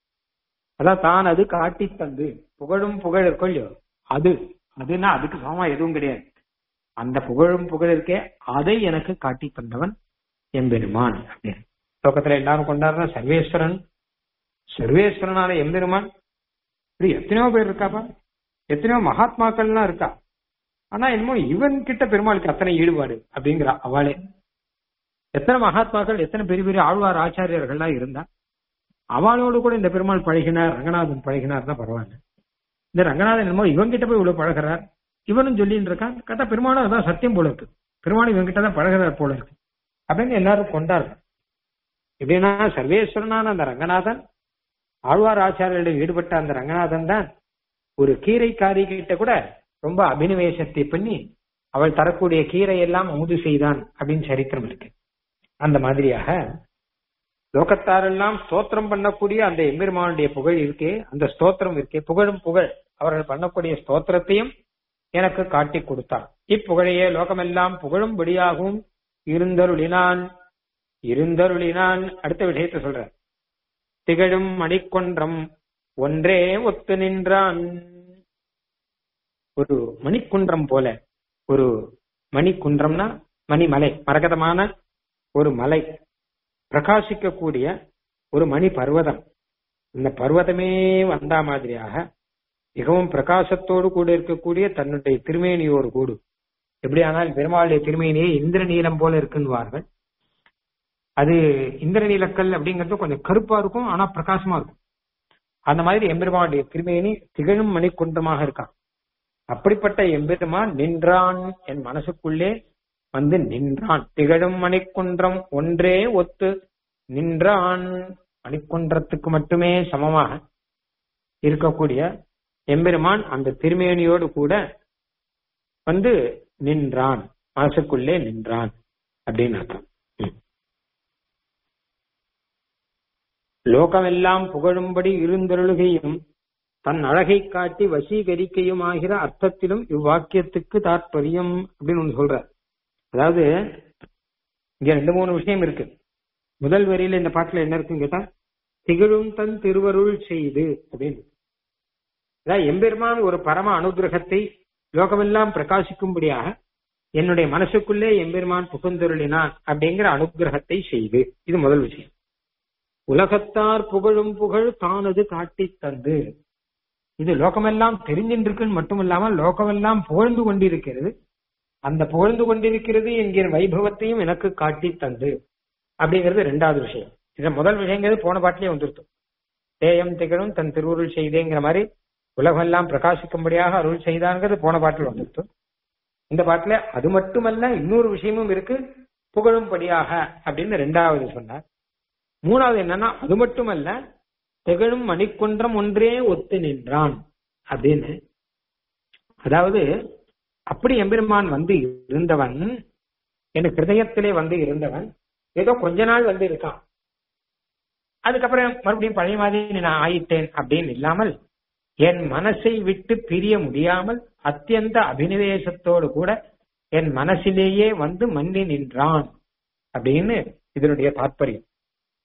அதான் தான் அது காட்டி தந்து புகழும் புகழ் இருக்கும் இல்லையோ அது அதுன்னா அதுக்கு சமமா எதுவும் கிடையாது அந்த புகழும் புகழ் இருக்கே அதை எனக்கு காட்டி தந்தவன் எம்பெருமான் அப்படின்னு லோகத்துல எல்லாரும் கொண்டாடுற சர்வேஸ்வரன் சர்வேஸ்வரனான எம்பெருமான் இப்படி எத்தனையோ பேர் இருக்காப்பா எத்தனையோ மகாத்மாக்கள்லாம் இருக்கா ஆனா என்னமோ இவன் கிட்ட பெருமாளுக்கு அத்தனை ஈடுபாடு அப்படிங்கிறா அவளே எத்தனை மகாத்மாக்கள் எத்தனை பெரிய பெரிய ஆழ்வார் ஆச்சாரியர்கள்லாம் இருந்தா அவளோடு கூட இந்த பெருமாள் பழகினார் ரங்கநாதன் பழகினார்னா பரவாயில்ல இந்த ரங்கநாதன் என்னமோ இவன் கிட்ட போய் இவ்வளவு பழகிறார் இவனும் சொல்லின்னு இருக்கான் கரெக்டா பெருமாளும் அதான் சத்தியம் போல இருக்கு பெருமாள் இவன் கிட்ட தான் பழகிறார் போல இருக்கு அப்படின்னு எல்லாரும் கொண்டாடுறாங்க எப்படின்னா சர்வேஸ்வரனான அந்த ரங்கநாதன் ஆழ்வார் ஆச்சாரியர்களிடம் ஈடுபட்ட அந்த ரங்கநாதன் தான் ஒரு கீரைக்காரி கிட்ட கூட ரொம்ப அபினிவேசத்தை பண்ணி அவள் தரக்கூடிய கீரை எல்லாம் அமுது செய்தான் அப்படின்னு சரித்திரம் இருக்கு அந்த மாதிரியாக லோகத்தாரெல்லாம் ஸ்தோத்திரம் பண்ணக்கூடிய அந்த எம்பெருமானுடைய புகழ் இருக்கே அந்த ஸ்தோத்திரம் இருக்கே புகழும் புகழ் அவர்கள் பண்ணக்கூடிய ஸ்தோத்திரத்தையும் எனக்கு காட்டி கொடுத்தார் இப்புகழையே லோகமெல்லாம் புகழும்படியாகவும் இருந்தருளினான் இருந்தருளினான் அடுத்த விஷயத்தை சொல்ற திகழும் மணிக்கொன்றம் ஒன்றே ஒத்து நின்றான் ஒரு மணிக்குன்றம் போல ஒரு மணிக்குன்றம்னா மணிமலை மரகதமான ஒரு மலை பிரகாசிக்கக்கூடிய ஒரு மணி பர்வதம் இந்த பர்வதமே வந்தா மாதிரியாக மிகவும் பிரகாசத்தோடு கூட இருக்கக்கூடிய தன்னுடைய திருமேனியோடு கூடு எப்படி ஆனால் பெருமாளுடைய திருமேனியே இந்திர நீலம் போல இருக்குன்னுவார்கள் அது இந்திர நீலக்கல் அப்படிங்கிறது கொஞ்சம் கருப்பா இருக்கும் ஆனா பிரகாசமா இருக்கும் அந்த மாதிரி எம்பெருமானுடைய திருமேனி திகழும் மணிக்குன்றமாக இருக்கான் அப்படிப்பட்ட எம்பெருமான் நின்றான் என் மனசுக்குள்ளே வந்து நின்றான் திகழும் மணிக்குன்றம் ஒன்றே ஒத்து நின்றான் மணிக்குன்றத்துக்கு மட்டுமே சமமாக இருக்கக்கூடிய எம்பெருமான் அந்த திருமேனியோடு கூட வந்து நின்றான் மனசுக்குள்ளே நின்றான் அப்படின்னு அர்த்தம் லோகமெல்லாம் புகழும்படி இருந்தருளுகையும் தன் அழகை காட்டி வசீகரிக்கையும் ஆகிற அர்த்தத்திலும் இவ்வாக்கியத்துக்கு தாற்பயம் அப்படின்னு ஒண்ணு சொல்ற அதாவது இங்க ரெண்டு மூணு விஷயம் இருக்கு முதல் வரியில இந்த பாட்டுல என்ன இருக்குன்னு கேட்டா திகழும் தன் திருவருள் செய்து அப்படின்னு அதாவது எம்பெருமான் ஒரு பரம அனுகிரகத்தை லோகமெல்லாம் பிரகாசிக்கும்படியாக என்னுடைய மனசுக்குள்ளே எம்பெருமான் புகுந்தருளினான் அப்படிங்கிற அனுகிரகத்தை செய்து இது முதல் விஷயம் உலகத்தார் புகழும் புகழ் தானது காட்டி தந்து இது லோகமெல்லாம் தெரிஞ்சின்றிருக்குன்னு மட்டுமில்லாமல் லோகமெல்லாம் புகழ்ந்து கொண்டிருக்கிறது அந்த புகழ்ந்து கொண்டிருக்கிறது என்கிற வைபவத்தையும் எனக்கு காட்டி தந்து அப்படிங்கிறது ரெண்டாவது விஷயம் இது முதல் விஷயங்கிறது போன பாட்டிலேயே வந்துருத்தோம் தேயம் திகழும் தன் திருவுருள் செய்தேங்கிற மாதிரி உலகமெல்லாம் பிரகாசிக்கும்படியாக அருள் செய்தாங்கிறது போன பாட்டில் வந்துருத்தோம் இந்த பாட்டுல அது மட்டுமல்ல இன்னொரு விஷயமும் இருக்கு புகழும்படியாக அப்படின்னு ரெண்டாவது சொன்னார் மூணாவது என்னன்னா அது மட்டுமல்ல திகழும் மணிக்குன்றம் ஒன்றே ஒத்து நின்றான் அப்படின்னு அதாவது அப்படி எம்பெருமான் வந்து இருந்தவன் எனக்கு ஹிருதயத்திலே வந்து இருந்தவன் ஏதோ கொஞ்ச நாள் வந்து இருக்கான் அதுக்கப்புறம் மறுபடியும் பழைய மாதிரி நான் ஆயிட்டேன் அப்படின்னு இல்லாமல் என் மனசை விட்டு பிரிய முடியாமல் அத்தியந்த அபினிவேசத்தோடு கூட என் மனசிலேயே வந்து மன்னி நின்றான் அப்படின்னு இதனுடைய தாற்பயம்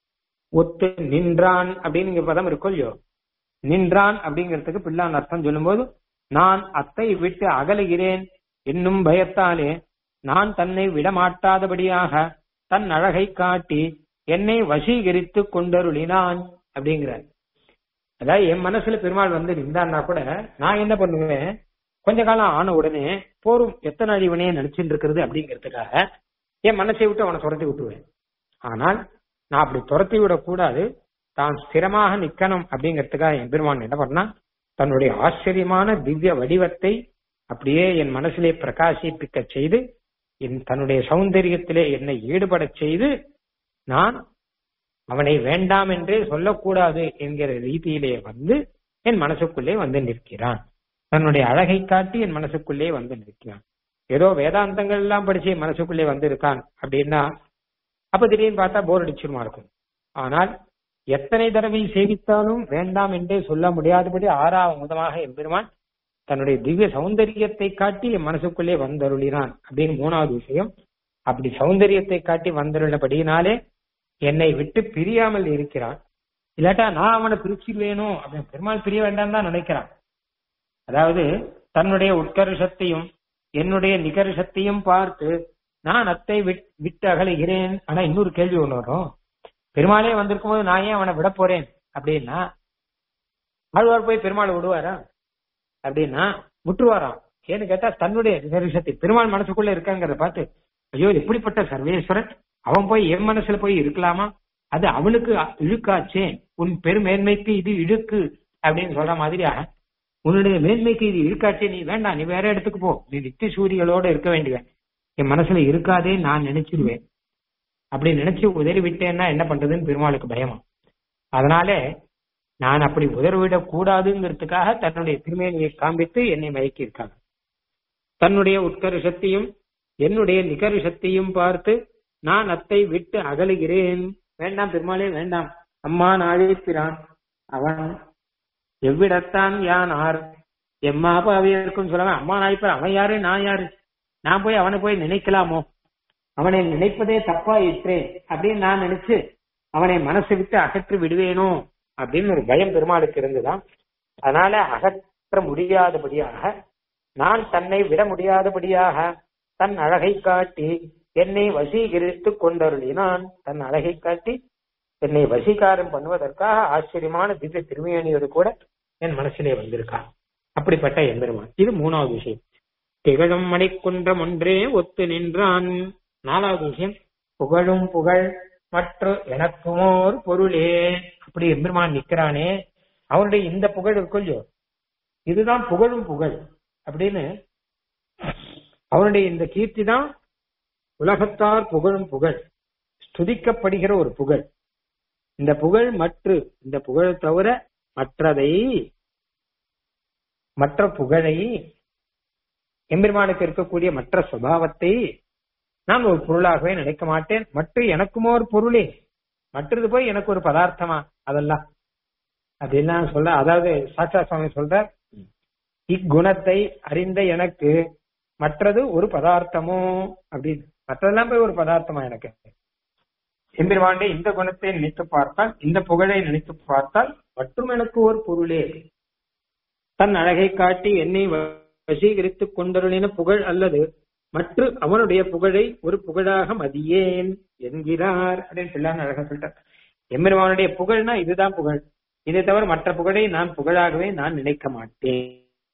ஒத்து நின்றான் அப்படிங்கிற பதம் இருக்கும் இல்லையோ நின்றான் அப்படிங்கிறதுக்கு பிள்ளான் அர்த்தம் சொல்லும்போது நான் அத்தை விட்டு அகலுகிறேன் என்னும் பயத்தாலே நான் தன்னை விடமாட்டாதபடியாக தன் அழகை காட்டி என்னை வசீகரித்து கொண்டருளினான் அப்படிங்கிறார் அதாவது என் மனசுல பெருமாள் வந்து நின்றான்னா கூட நான் என்ன பண்ணுவேன் கொஞ்ச காலம் ஆன உடனே போரும் எத்தனை நாள் இவனே நினைச்சுட்டு இருக்கிறது அப்படிங்கிறதுக்காக என் மனசை விட்டு அவனை துரத்தி விட்டுருவேன் ஆனால் நான் அப்படி துரத்தி விடக்கூடாது தான் ஸ்திரமாக நிக்கணும் அப்படிங்கிறதுக்காக என் பெருமான் என்ன பண்ணா தன்னுடைய ஆச்சரியமான திவ்ய வடிவத்தை அப்படியே என் மனசிலே பிரகாசிப்பிக்க செய்து என் தன்னுடைய சௌந்தரியத்திலே என்னை ஈடுபடச் செய்து நான் அவனை வேண்டாம் என்றே சொல்லக்கூடாது என்கிற ரீதியிலே வந்து என் மனசுக்குள்ளே வந்து நிற்கிறான் தன்னுடைய அழகை காட்டி என் மனசுக்குள்ளே வந்து நிற்கிறான் ஏதோ வேதாந்தங்கள் எல்லாம் படிச்சு என் மனசுக்குள்ளே வந்து இருக்கான் அப்படின்னா அப்ப திடீர்னு பார்த்தா போர் அடிச்சுமா இருக்கும் ஆனால் எத்தனை தடவை சேவித்தாலும் வேண்டாம் என்றே சொல்ல முடியாதபடி ஆறாவது முதமாக எம்பெருமான் தன்னுடைய திவ்ய சௌந்தரியத்தை காட்டி என் மனசுக்குள்ளே வந்தருளினான் அப்படின்னு மூணாவது விஷயம் அப்படி சௌந்தரியத்தை காட்டி வந்தருளபடியினாலே என்னை விட்டு பிரியாமல் இருக்கிறான் இல்லாட்டா நான் அவனை பிரிச்சிருவேனோ அப்படின்னு பெருமாள் பிரிய வேண்டாம் தான் நினைக்கிறான் அதாவது தன்னுடைய உட்கர்ஷத்தையும் என்னுடைய நிகர்ஷத்தையும் பார்த்து நான் அத்தை விட்டு அகலுகிறேன் ஆனா இன்னொரு கேள்வி ஒண்ணு வரும் பெருமாளே வந்திருக்கும் போது நான் ஏன் அவனை விட போறேன் அப்படின்னா ஆழ்வார் போய் பெருமாளை விடுவாரா அப்படின்னா விட்டுருவாராம் ஏன்னு கேட்டா தன்னுடைய நிகர்ஷத்தை பெருமாள் மனசுக்குள்ள இருக்காங்கிறத பார்த்து ஐயோ எப்படிப்பட்ட சர்வேஸ்வரன் அவன் போய் என் மனசுல போய் இருக்கலாமா அது அவனுக்கு இழுக்காச்சே உன் பெருமேன்மைக்கு இது இழுக்கு அப்படின்னு சொல்ற மாதிரியா உன்னுடைய மேன்மைக்கு இது இருக்காச்சே நீ வேண்டாம் நீ வேற இடத்துக்கு போ நீ நித்திய சூரியகளோட இருக்க வேண்டிய என் மனசுல இருக்காதே நான் நினைச்சிருவேன் அப்படி நினைச்சு உதறி விட்டேன்னா என்ன பண்றதுன்னு பெருமாளுக்கு பயமா அதனால நான் அப்படி உதறிவிடக் கூடாதுங்கிறதுக்காக தன்னுடைய திருமேனியை காண்பித்து என்னை மயக்கி இருக்காங்க தன்னுடைய உட்கருஷத்தையும் என்னுடைய நிகருஷத்தையும் பார்த்து நான் அத்தை விட்டு அகலுகிறேன் வேண்டாம் பெருமாளே வேண்டாம் அம்மா அழைக்கிறான் அவன் எவ்விடத்தான் யான் ஆர் எம்மா அப்பாவே இருக்குன்னு சொல்லுவேன் அம்மா நாய்ப்பார் அவன் யாரு நான் யாரு நான் போய் அவனை போய் நினைக்கலாமோ அவனை நினைப்பதே தப்பா இற்றே அப்படின்னு நான் நினைச்சு அவனை மனசு விட்டு அகற்றி விடுவேனோ அப்படின்னு ஒரு பயம் பெருமாளுக்கு இருந்துதான் அதனால அகற்ற முடியாதபடியாக நான் தன்னை விட முடியாதபடியாக தன் அழகை காட்டி என்னை வசீகரித்து கொண்டருளினான் தன் அழகை காட்டி என்னை வசீகாரம் பண்ணுவதற்காக ஆச்சரியமான திவ்ய திருமேனியோடு கூட என் மனசிலே வந்திருக்கான் அப்படிப்பட்ட எம்பெருமான் இது மூணாவது விஷயம் திகழும் மணிக்குன்றம் ஒன்றே ஒத்து நின்றான் நாலாவது விஷயம் புகழும் புகழ் மற்ற எனக்குமோர் பொருளே அப்படி எம்பெருமான் நிக்கிறானே அவனுடைய இந்த புகழ் இருக்கும் இல்லையோ இதுதான் புகழும் புகழ் அப்படின்னு அவனுடைய இந்த கீர்த்தி தான் உலகத்தார் புகழும் புகழ் ஸ்துதிக்கப்படுகிற ஒரு புகழ் இந்த புகழ் மற்ற இந்த புகழ் தவிர மற்றதை மற்ற புகழை எம்பெருமானுக்கு இருக்கக்கூடிய மற்ற சுபாவத்தை நான் ஒரு பொருளாகவே நினைக்க மாட்டேன் மற்ற எனக்குமோ ஒரு பொருளே மற்றது போய் எனக்கு ஒரு பதார்த்தமா அதெல்லாம் அதெல்லாம் சொல்ல அதாவது சாட்சா சுவாமி சொல்ற இக்குணத்தை அறிந்த எனக்கு மற்றது ஒரு பதார்த்தமோ அப்படின்னு மற்றதெல்லாம் போய் ஒரு பதார்த்தமா எனக்கு எம்பெருமாண்டே இந்த குணத்தை நினைத்து பார்த்தால் இந்த புகழை நினைத்து பார்த்தால் மற்றும் எனக்கு ஒரு பொருளே தன் அழகை காட்டி என்னை வசீகரித்துக் கொண்டருளின புகழ் அல்லது மற்ற அவனுடைய புகழை ஒரு புகழாக மதியேன் என்கிறார் அப்படின்னு பிள்ளான் அழகா சொல்லிட்டார் எம்பெருமானுடைய புகழ்னா இதுதான் புகழ் இதை தவிர மற்ற புகழை நான் புகழாகவே நான் நினைக்க மாட்டேன்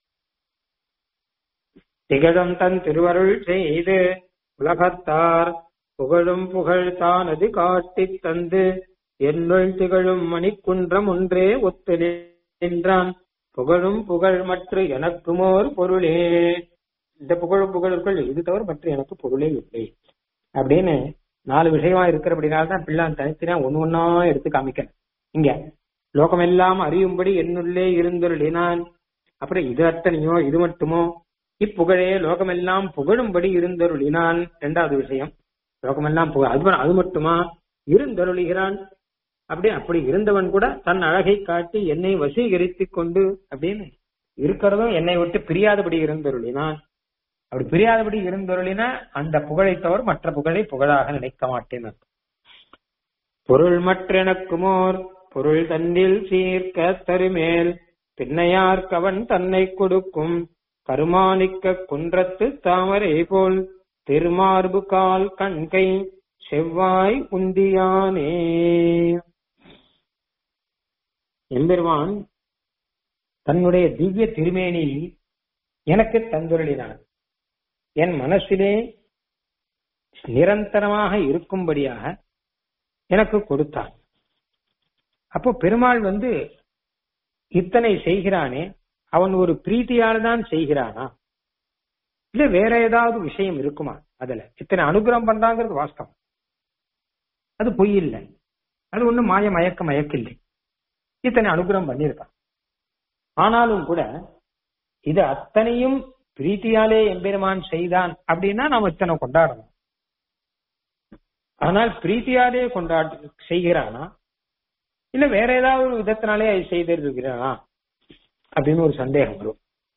திகழும் தன் திருவருள் செய்து உலகத்தார் புகழும் புகழ் தானது காட்டித் தந்து என்னுள் திகழும் மணிக்குன்றம் ஒன்றே ஒத்து நின்றான் புகழும் புகழ் மற்ற எனக்குமோர் பொருளே இந்த புகழும் புகழுக்குள் இது தவிர மற்ற எனக்கு பொருளே இல்லை அப்படின்னு நாலு விஷயமா இருக்கிறபடினால தான் பிள்ளான் தனித்தனியா ஒன்னு ஒன்னா எடுத்து காமிக்கிறேன் இங்க லோகமெல்லாம் அறியும்படி என்னுள்ளே இருந்தொருளினான் அப்புறம் இது அத்தனையோ இது மட்டுமோ இப்புகழே லோகமெல்லாம் புகழும்படி இருந்தருளினான் இரண்டாவது விஷயம் லோகமெல்லாம் புகழ் அது அது மட்டுமா இருந்தருளுகிறான் அப்படி அப்படி இருந்தவன் கூட தன் அழகை காட்டி என்னை வசீகரித்துக் கொண்டு அப்படின்னு இருக்கிறதும் என்னை விட்டு பிரியாதபடி இருந்தருளினான் அப்படி பிரியாதபடி இருந்தருளினா அந்த புகழை தவிர மற்ற புகழை புகழாக நினைக்க மாட்டேன் பொருள் மற்றெனக்குமோர் பொருள் தன்னில் சீர்க்க தருமேல் பின்னையார் கவன் தன்னை கொடுக்கும் கருமானிக்க குன்றத்து தாமரை போல் திருமார்பு கால் கண்கை செவ்வாய் உந்தியானே எம்பெருமான் தன்னுடைய திவ்ய திருமேனி எனக்கு தந்துருளினான் என் மனசிலே நிரந்தரமாக இருக்கும்படியாக எனக்கு கொடுத்தான் அப்போ பெருமாள் வந்து இத்தனை செய்கிறானே அவன் ஒரு பிரீத்தியால தான் செய்கிறானா இல்ல வேற ஏதாவது விஷயம் இருக்குமா அதுல இத்தனை அனுகிரகம் பண்றாங்கிறது வாஸ்தவம் அது பொய் இல்லை அது ஒண்ணு மாய மயக்க மயக்கில்லை இத்தனை அனுகிரகம் பண்ணியிருக்கான் ஆனாலும் கூட இது அத்தனையும் பிரீத்தியாலே எம்பெருமான் செய்தான் அப்படின்னா நாம் இத்தனை கொண்டாடணும் ஆனால் பிரீத்தியாலே கொண்டாடு செய்கிறானா இல்ல வேற ஏதாவது ஒரு விதத்தினாலே அது செய்திருக்கிறானா அப்படின்னு ஒரு சந்தேகம் வரும்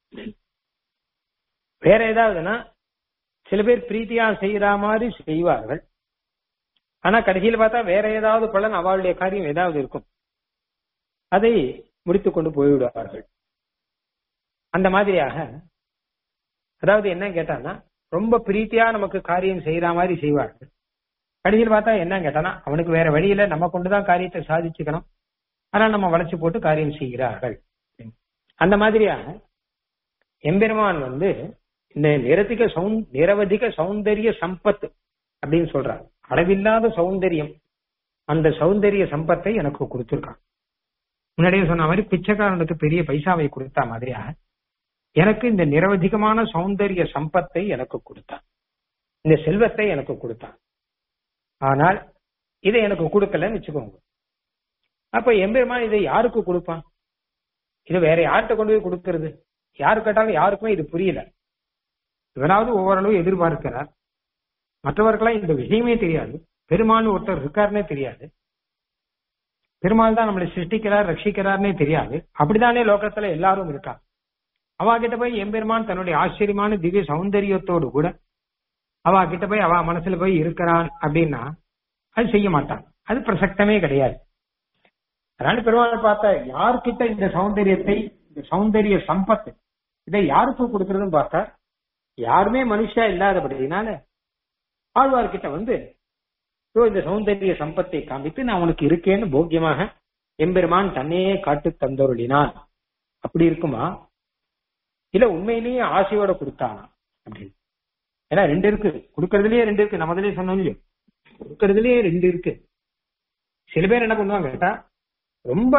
வேற ஏதாவதுன்னா சில பேர் பிரீத்தியா செய்யற மாதிரி செய்வார்கள் ஆனா கடைசியில் பார்த்தா வேற ஏதாவது பலன் அவளுடைய காரியம் ஏதாவது இருக்கும் அதை முடித்துக் கொண்டு போய்விடுவார்கள் அந்த மாதிரியாக அதாவது என்ன கேட்டான்னா ரொம்ப பிரீத்தியா நமக்கு காரியம் செய்யற மாதிரி செய்வார்கள் கடைசியில் பார்த்தா என்ன கேட்டானா அவனுக்கு வேற வழியில நம்ம கொண்டுதான் காரியத்தை சாதிச்சுக்கணும் ஆனா நம்ம வளைச்சு போட்டு காரியம் செய்கிறார்கள் அந்த மாதிரியாக எம்பெருமான் வந்து இந்த நிரதிக சௌந் நிரவதிக சௌந்தரிய சம்பத் அப்படின்னு சொல்றார் அளவில்லாத சௌந்தரியம் அந்த சௌந்தரிய சம்பத்தை எனக்கு கொடுத்திருக்கான் முன்னாடியே சொன்ன மாதிரி பிச்சைக்காரனுக்கு பெரிய பைசாவை கொடுத்தா மாதிரியாக எனக்கு இந்த நிரவதிகமான சௌந்தரிய சம்பத்தை எனக்கு கொடுத்தான் இந்த செல்வத்தை எனக்கு கொடுத்தான் ஆனால் இதை எனக்கு கொடுக்கலன்னு வச்சுக்கோங்க அப்ப எம்பெருமான் இதை யாருக்கு கொடுப்பான் இது வேற யார்கிட்ட கொண்டு போய் கொடுக்கறது யாரு கேட்டாலும் யாருக்குமே இது புரியல இவனாவது ஓரளவு எதிர்பார்க்கிறார் மற்றவர்களாம் இந்த விஷயமே தெரியாது பெருமாள் ஒருத்தர் இருக்காருன்னே தெரியாது பெருமாள் தான் நம்மளை சிருஷ்டிக்கிறார் ரட்சிக்கிறார்னே தெரியாது அப்படித்தானே லோகத்துல எல்லாரும் இருக்கா அவ கிட்ட போய் எம்பெருமான் தன்னுடைய ஆச்சரியமான திவ்ய சௌந்தரியத்தோடு கூட அவ கிட்ட போய் அவ மனசுல போய் இருக்கிறான் அப்படின்னா அது செய்ய மாட்டான் அது பிரசக்தமே கிடையாது அதனால பெருமாள் பார்த்தா யார்கிட்ட இந்த சௌந்தரியத்தை இந்த சௌந்தரிய சம்பத்து இதை யாருக்கு கொடுக்கறதுன்னு பார்த்தா யாருமே மனுஷா இல்லாதபடினால ஆழ்வார்கிட்ட வந்து இந்த சௌந்தரிய சம்பத்தை காமித்து நான் உனக்கு இருக்கேன்னு போக்கியமாக எம்பெருமான் தன்னையே காட்டு தந்தொருளினான் அப்படி இருக்குமா இல்ல உண்மையிலேயே ஆசையோட கொடுத்தானா அப்படின்னு ஏன்னா ரெண்டு இருக்கு கொடுக்கறதுலயே ரெண்டு இருக்கு நம்மதிலே சொன்னோம் இல்லையோ கொடுக்கறதுலயே ரெண்டு இருக்கு சில பேர் என்ன பண்ணுவாங்க கேட்டா ரொம்ப